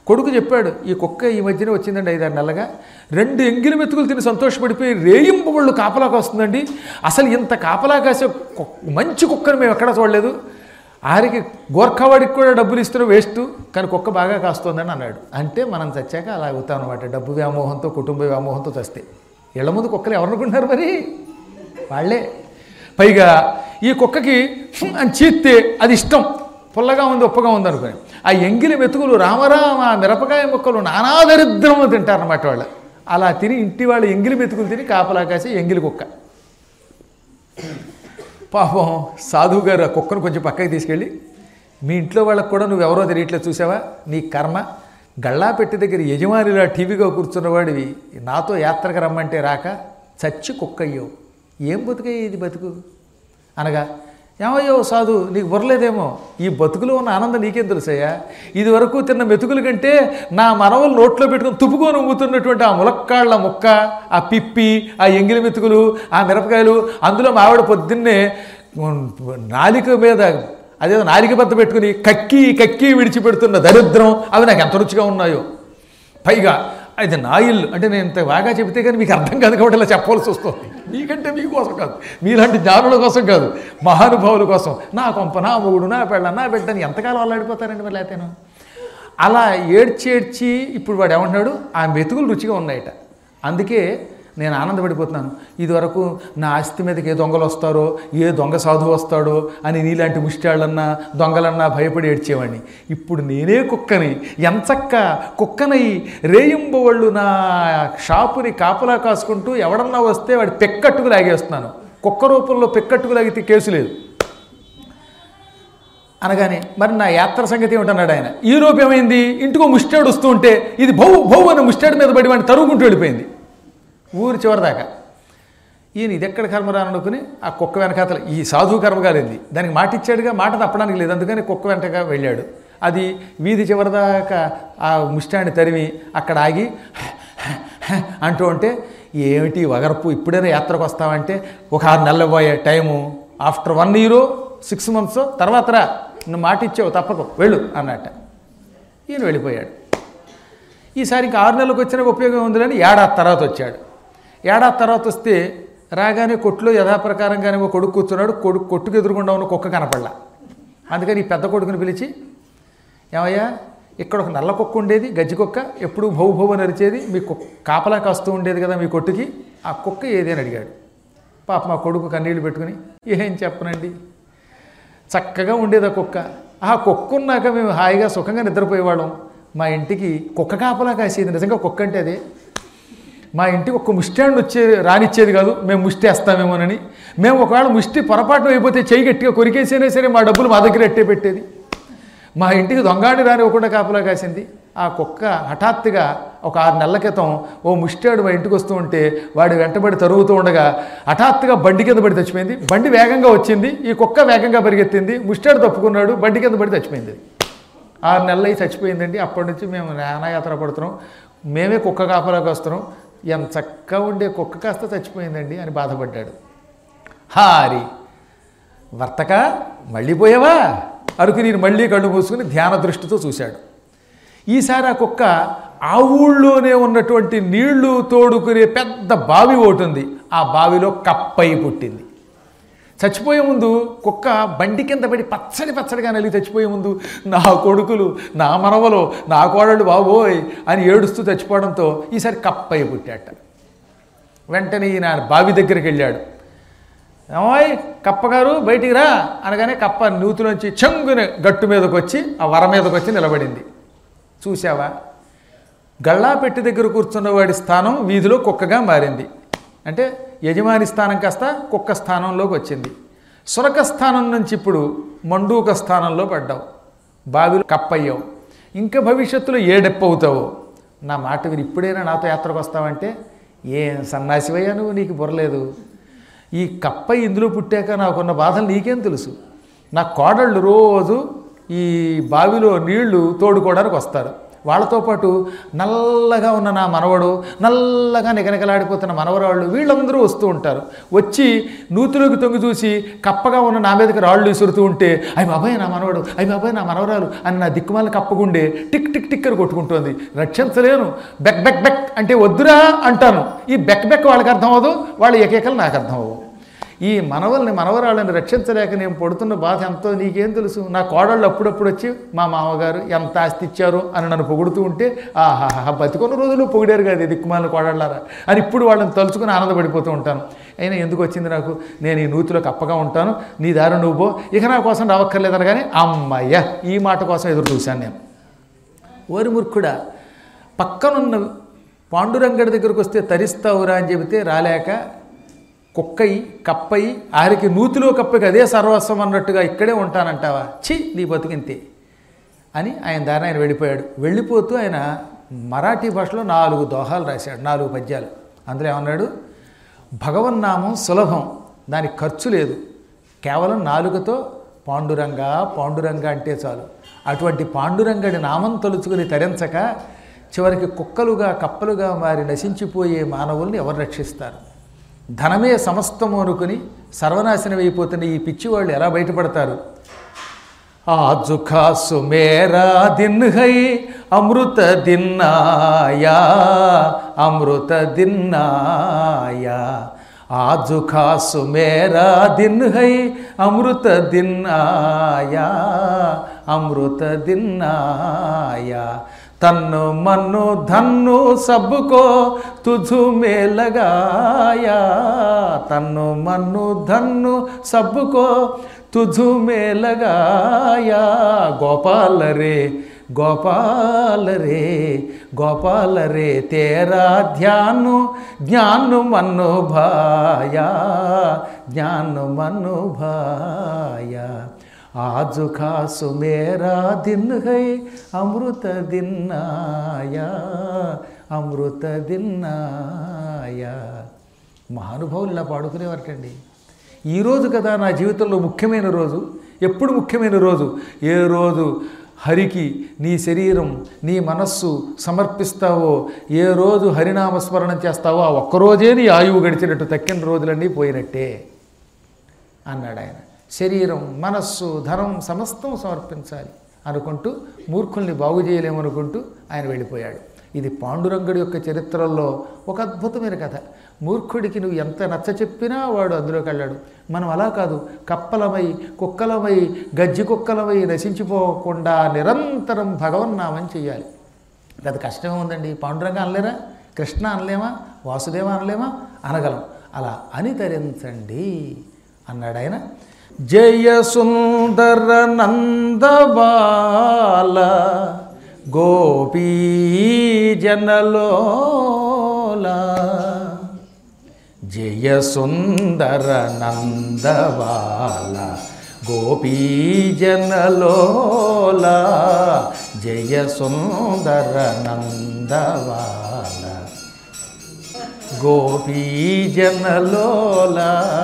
Speaker 1: కొడుకు చెప్పాడు ఈ కుక్క ఈ మధ్యన వచ్చిందండి ఐదారు నెలగా రెండు ఎంగిలి మెతుకులు తిని సంతోషపడిపోయి రేయింపబళ్ళు కాపలాకి వస్తుందండి అసలు ఇంత కాపలా కాసే కు- మంచి కుక్కను మేము ఎక్కడా చూడలేదు ఆరికి గోర్ఖావాడికి కూడా డబ్బులు ఇస్తున్న వేస్ట్ కానీ కుక్క బాగా కాస్తుందని అన్నాడు అంటే మనం చచ్చాక అలా అవుతాం అనమాట డబ్బు వ్యామోహంతో కుటుంబ వ్యామోహంతో చస్తే ఇళ్ల ముందు కుక్కలు ఎవరనుకుంటున్నారు మరి వాళ్ళే పైగా ఈ కుక్కకి "హ్మ్" అని చీత్తే అది ఇష్టం పుల్లగా ఉంది ఉప్పగా ఉంది అనుకుని ఆ ఎంగిలి మెతుకులు రామరామ మిరపకాయ ముక్కలు నానా దరిద్రము తింటారన్నమాట వాళ్ళు అలా తిని ఇంటి వాళ్ళు ఎంగిలి మెతుకులు తిని కాపలా కాసి ఎంగిలి కుక్క పాపం సాధువు గారు ఆ కుక్కను కొంచెం పక్కకి తీసుకెళ్ళి మీ ఇంట్లో వాళ్ళకు కూడా నువ్వు ఎవరో తెలియట్లేదు చూసావా నీ కర్మ గళ్ళా పెట్టి దగ్గర యజమానిలా టీవీగా కూర్చున్నవాడివి నాతో యాత్రకు రమ్మంటే రాక చచ్చి కుక్క అయ్యావు ఏం బతుకయ్య ఇది బతుకు అనగా ఏమయ్యో సాధు నీకు బుర్రలేదేమో ఈ బతుకులో ఉన్న ఆనందం నీకేం తెలుసయ్యా ఇది వరకు తిన్న మెతుకుల కంటే నా మనవలు నోట్లో పెట్టుకుని తుప్పుకొని ఉమ్ముతున్నటువంటి ఆ ములక్కాళ్ళ ముక్క ఆ పిప్పి ఆ ఎంగిలి మెతుకులు ఆ మిరపకాయలు అందులో మా ఆవిడ పొద్దున్నే ఉమ్, నాలిక మీద అదేదో నాలిక బద్ద పెట్టుకుని కక్కి కక్కి విడిచిపెడుతున్న దరిద్రం అవి నాకు ఎంత రుచిగా ఉన్నాయో పైగా అది నా ఇల్లు అంటే నేను ఇంత బాగా చెబితే కానీ మీకు అర్థం కాదు కాబట్టి ఇలా చెప్పవలసి వస్తుంది మీకంటే మీకోసం కాదు మీలాంటి జ్ఞానుల కోసం కాదు మహానుభావుల కోసం నా కొంప నా మొగుడు నా పెళ్ళ నా బిడ్డని ఎంతకాలం అల్లాడిపోతారండి మరి లేతేను అలా ఏడ్చి ఏడ్చి ఇప్పుడు వాడు ఏమంటున్నాడు ఆ మెతుకులు రుచిగా ఉన్నాయట అందుకే నేను ఆనందపడిపోతున్నాను ఇదివరకు నా ఆస్తి మీదకి ఏ దొంగలు వస్తారో ఏ దొంగ సాధువు వస్తాడో అని నీలాంటి ముష్టాళ్ళన్నా దొంగలన్నా భయపడి ఏడ్చేవాడిని ఇప్పుడు నేనే కుక్కని ఎంచక్క కుక్కనై రేయింబవళ్ళు నా షాపుని కాపలా కాసుకుంటూ ఎవడన్నా వస్తే వాడి పెక్కట్టుకు లాగేస్తున్నాను కుక్క రూపంలో పెక్కట్టుకు లాగితే కేసు లేదు అనగానే మరి నా యాత్ర సంగతి ఏమిటన్నాడు ఆయన ఈ రూపు ఏమైంది ఇంటికో ముష్టాడు వస్తూ ఉంటే ఇది భౌ భౌ అని ముష్టాడు మీద పడి వాడిని తరుగుకుంటూ వెళ్ళిపోయింది ఊరి చివరిదాకా ఈయన ఇది ఎక్కడ కర్మరా అనుకుని ఆ కుక్క వెనకాతల ఈ సాధువు కర్మ కాలింది దానికి మాట ఇచ్చాడుగా మాట తప్పడానికి లేదు అందుకని కుక్క వెంటగా వెళ్ళాడు అది వీధి చివరిదాకా ఆ ముష్టాన్ని తరిమి అక్కడ ఆగి అంటూ ఉంటే ఏమిటి వగరపు ఇప్పుడైనా యాత్రకు వస్తావంటే ఒక ఆరు నెలలు పోయే time after one year six months తర్వాత రా నువ్వు మాట ఇచ్చావు తప్పకు వెళ్ళు అన్నట్ట ఈయన వెళ్ళిపోయాడు ఈసారి ఇంకా ఆరు నెలలకు వచ్చిన ఉపయోగం ఉందిలని ఏడాది తర్వాత వచ్చాడు ఏడాది తర్వాత వస్తే రాగానే కొట్టులో యథాప్రకారంగానే ఒక కొడుకు కూర్చున్నాడు కొడుకు కొట్టుకు ఎదురుగుండా ఉన్న కుక్క కనపడలా అందుకని ఈ పెద్ద కొడుకుని పిలిచి ఏమయ్యా ఇక్కడ ఒక నల్ల కుక్క ఉండేది గజ్జి కుక్క ఎప్పుడు భౌ భౌ అని అరిచేది మీ కుక్క కాపలా కాస్తూ ఉండేది కదా మీ కొట్టుకి ఆ కుక్క ఏది అని అడిగాడు పాప మా కొడుకు కన్నీళ్ళు పెట్టుకుని ఏం చెప్పనండి చక్కగా ఉండేది ఆ కుక్క ఆ కుక్క ఉన్నాక మేము హాయిగా సుఖంగా నిద్రపోయేవాళ్ళం మా ఇంటికి కుక్క కాపలా కాసేది నిజంగా కుక్క అంటే అదే మా ఇంటికి ఒక్క ముష్టాండ్ వచ్చే రానిచ్చేది కాదు మేము ముష్టి వేస్తామేమోనని మేము ఒకవేళ ముష్టి పొరపాటు అయిపోతే చేయి గట్టిగా కొరికేసినా సరే మా డబ్బులు మా దగ్గర ఎట్టే పెట్టేది మా ఇంటికి దొంగాడి రానివ్వకుండా కాపలా కాసింది ఆ కుక్క హఠాత్తుగా ఒక ఆరు నెలల క్రితం ఓ ముష్టాడు మా ఇంటికి వస్తూ ఉంటే వాడి వెంటబడి తరుగుతూ ఉండగా హఠాత్తుగా బండి కింద పడి చచ్చిపోయింది బండి వేగంగా వచ్చింది ఈ కుక్క వేగంగా పరిగెత్తింది ముష్టాడు తప్పుకున్నాడు బండి కింద పడి చచ్చిపోయింది ఆరు నెలలు అయి చచ్చిపోయిందండి అప్పటి నుంచి మేము నానాయాత్ర పడుతున్నాం మేమే కుక్క కాపలాకి వస్తున్నాం ఎంత చక్కగా ఉండే కుక్క కాస్త చచ్చిపోయిందండి అని బాధపడ్డాడు హారి వర్తక మళ్ళీ పోయావా అరకు నేను మళ్ళీ కళ్ళు మూసుకుని ధ్యాన దృష్టితో చూశాడు ఈసారి ఆ కుక్క ఆ ఊళ్ళోనే ఉన్నటువంటి నీళ్లు తోడుకునే పెద్ద బావి ఒకటి ఉంది ఆ బావిలో కప్పై పుట్టింది చచ్చిపోయే ముందు కుక్క బండి కింద పడి పచ్చడి పచ్చడిగా నలిగి చచ్చిపోయే ముందు నా కొడుకులు నా మనవలు నా కోడళ్ళు బాబోయ్ అని ఏడుస్తూ చచ్చిపోవడంతో ఈసారి కప్పయ్య పుట్టాట వెంటనే ఈయన బావి దగ్గరికి వెళ్ళాడు ఏమోయ్ కప్పగారు బయటికి రా అనగానే కప్ప నూతిలోంచి చెంగుని గట్టు మీదకి వచ్చి ఆ వర మీదకి వచ్చి నిలబడింది చూసావా గళ్ళా పెట్టి దగ్గర కూర్చున్న వాడి స్థానం వీధిలో కుక్కగా మారింది అంటే యజమాని స్థానం కాస్త కుక్క స్థానంలోకి వచ్చింది సురక స్థానం నుంచి ఇప్పుడు మండూక స్థానంలో పడ్డావు బావిలో కప్పయ్యావు ఇంకా భవిష్యత్తులో ఏడెప్ప అవుతావు నా మాట విని ఇప్పుడైనా నాతో యాత్రకు వస్తావంటే ఏం సన్నాసివయ్యా నువ్వు నీకు బుర్రలేదు ఈ కప్ప ఇందులో పుట్టాక నాకున్న బాధలు నీకేం తెలుసు నా కోడళ్ళు రోజు ఈ బావిలో నీళ్లు తోడుకోవడానికి వస్తారు వాళ్ళతో పాటు నల్లగా ఉన్న నా మనవడు నల్లగా నిగనిగలాడిపోతున్న మనవరాళ్ళు వీళ్ళందరూ వస్తూ ఉంటారు వచ్చి నూతిలోకి తొంగి చూసి కప్పగా ఉన్న నా మీదకి రాళ్ళు విసురుతూ ఉంటే అయ్యి బాబాయ్ నా మనవడు అయ్యి బాబాయ్ నా మనవరాలు అని నా దిక్కుమాల కప్పగుండే టిక్ టిక్ టిక్ అని కొట్టుకుంటోంది రక్షించలేను బెక్ బెక్ బెక్ అంటే వద్దురా అంటాను ఈ బెక్ బెక్ వాళ్ళకి అర్థం అవ్వదు వాళ్ళ ఏకేకలు నాకు అర్థం అవ్వవు ఈ మనవల్ని మనవరాళ్ళని రక్షించలేక నేను పడుతున్న బాధ ఎంతో నీకేం తెలుసు నా కోడళ్ళు అప్పుడప్పుడు వచ్చి మా మామగారు ఎంత ఆస్తి ఇచ్చారు అని నన్ను పొగుడుతూ ఉంటే ఆహాహా బతికొన్న రోజులు పొగిడారు కదా దిక్కుమాల కోడళ్ళారా అని ఇప్పుడు వాళ్ళని తలుచుకుని ఆనందపడిపోతూ ఉంటాను అయినా ఎందుకు వచ్చింది నాకు నేను ఈ నూతిలో కప్పగా ఉంటాను నీ దారి నువ్వు పో ఇక నా కోసం రావక్కర్లేదని కానీ అమ్మయ్య ఈ మాట కోసం ఎదురు చూశాను నేను ఓరి మూర్ఖుడా పక్కనున్న పాండురంగడి దగ్గరకు వస్తే తరిస్తావురా అని చెబితే రాలేక కుక్కయి కప్పయి ఆరికి నూతిలో కప్పకి అదే సర్వస్వం అన్నట్టుగా ఇక్కడే ఉంటానంటావా ఛీ నీ బతుకింతే అని ఆయన దారిని ఆయన వెళ్ళిపోయాడు వెళ్ళిపోతూ ఆయన మరాఠీ భాషలో నాలుగు దోహాలు రాశాడు నాలుగు పద్యాలు అందులో ఏమన్నాడు భగవన్నామం సులభం దానికి ఖర్చు లేదు కేవలం నాలుగుతో పాండురంగ పాండురంగ అంటే చాలు అటువంటి పాండురంగడి నామం తలుచుకుని తరించక చివరికి కుక్కలుగా కప్పలుగా మారి నశించిపోయే మానవుల్ని ఎవరు రక్షిస్తారు ధనమే సమస్తము అనుకుని సర్వనాశనం అయిపోతున్న ఈ పిచ్చివాళ్ళు ఎలా బయటపడతారు आज खासु मेरा दिन है अमृत दिन आया अमृत दिन आया आज खासु मेरा दिन है अमृत दिन आया अमृत दिन आया तन्नु मनु धन्नु सबको तुझ में लगाया तन्नु मनु धन्नु सबको तुझ में लगाया गोपाल रे गोपाल रे गोपाल रे तेरा ध्यान ज्ञान मन भाया ज्ञान मन भाया आज खास मेरा दिन है अमृत दिन आया అమృత దిన్నాయ మహానుభావులు ఇలా పాడుకునేవారటండి ఈరోజు కదా నా జీవితంలో ముఖ్యమైన రోజు ఎప్పుడు ముఖ్యమైన రోజు ఏ రోజు హరికి నీ శరీరం నీ మనస్సు సమర్పిస్తావో ఏ రోజు హరినామస్మరణం చేస్తావో ఆ ఒక్కరోజే నీ ఆయువు గడిచినట్టు తక్కిన రోజులన్నీ పోయినట్టే అన్నాడు ఆయన శరీరం మనస్సు ధనం సమస్తం సమర్పించాలి అనుకుంటూ మూర్ఖుల్ని బాగు చేయలేమనుకుంటూ ఆయన వెళ్ళిపోయాడు ఇది పాండురంగుడి యొక్క చరిత్రలో ఒక అద్భుతమైన కథ మూర్ఖుడికి నువ్వు ఎంత నచ్చ చెప్పినా వాడు అందులోకి వెళ్ళాడు మనం అలా కాదు కప్పలమై కుక్కలమై గజ్జి కుక్కలమై నశించిపోకుండా నిరంతరం భగవన్నామం చెయ్యాలి అది కష్టమే ఉందండి పాండురంగ అనలేరా కృష్ణ అనలేమా వాసుదేవ అనలేమా అనగలం అలా అని తరించండి అన్నాడు ఆయన జయ సుందర నందబాల గోపీ జనలోల జయ సుందర నందబాల గోపీ జనలోల జయ సుందర నందబాల గోపీ జనలోల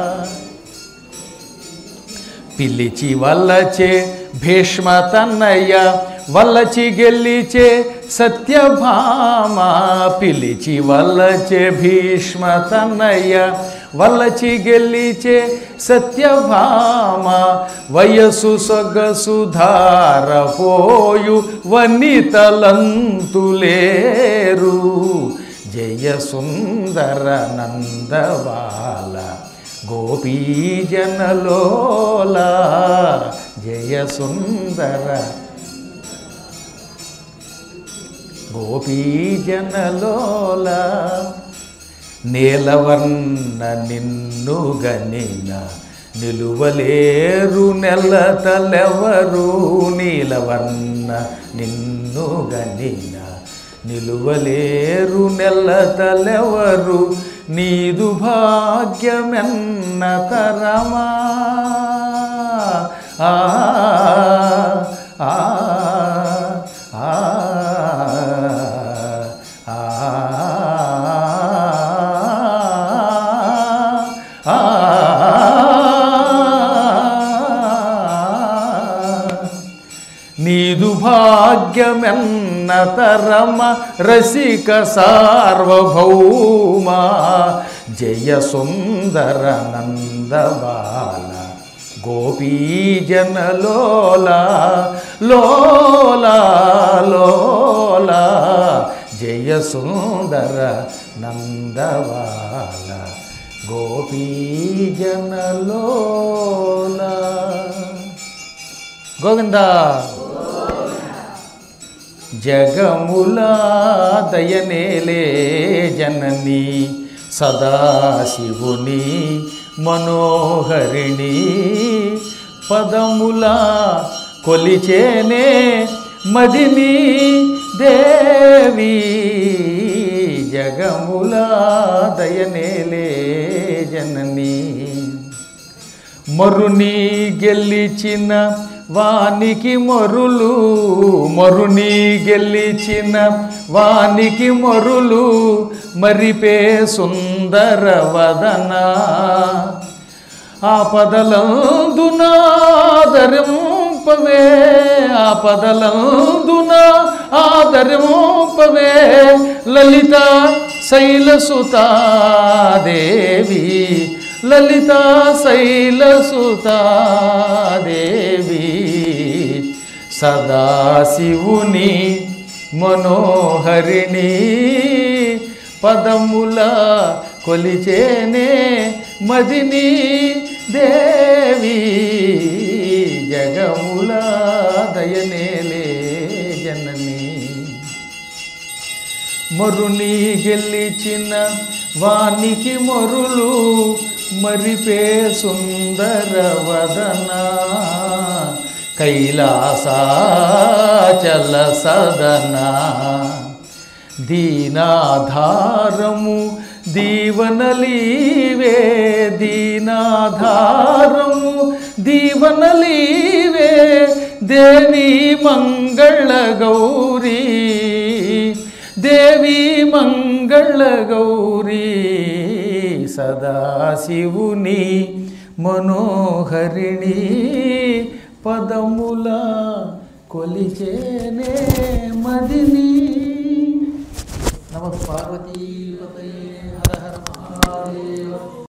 Speaker 1: పిలిచి వల్లచే భీష్మ తన్నయ్య వల్లచి గెల్లిచే సత్యభామ పిలిచి వల్లచే భీష్మ తన్నయ్య వల్లచి గెల్లిచే సత్యభామ వయసు సొగసు ధారపోయు వనితలంతులేరు జయ సుందర నందబాల గోపీజనలోల జయ సుందర గోపీజనలోల నీలవర్ణ నిన్ను గనిన నిలువలేరు నెలతలెవరు నీలవర్ణ నిన్ను గనిన నిలువలేరు నెలతలెవరు నీదు భాగ్యమెన్న తరమా ఆ ఆ ఆ ఆ నీదు భాగ్యమెన్న చిన్నతరమ రసిక సార్వభౌమా జయ సుందర నందబాల గోపీజనలోలా లోలా లోలా జయ సుందర నందబాల గోపీజనలోలా గోవింద జగములా దయనేలే జనని సదాశివుని మనోహరిణి పదములా కొలిచేనే మదిని దేవి జగములా దయనేలే జనని మరుని గెలిచిన వానికి మరులు మరుని గెలిచిన వానికి మరులు మరిపే సుందర వదన ఆపదలందునాదరింపవే ఆపదలందున ఆదరింపవే లలిత శైలసుతాదేవి లలిత శైలసుతాదేవి సదాశివుని మనోహరిణి పదముల కొలిచేనే మదిని దేవి జగముల దయనేలే జనని మరుని గెలిచిన వానికి మరులు మరిపే సుందర వదన కైలాసాచల సదన దీనాధారము దీవనలీవే దీనాధారము దీవనలీవే దేవి మంగళ గౌరీ దేవి మంగళ గౌరీ సదాశివుని మనోహరిణి పదముల కొలిచేనే మదిని నమ పార్వతీ హర హర మహాదేవ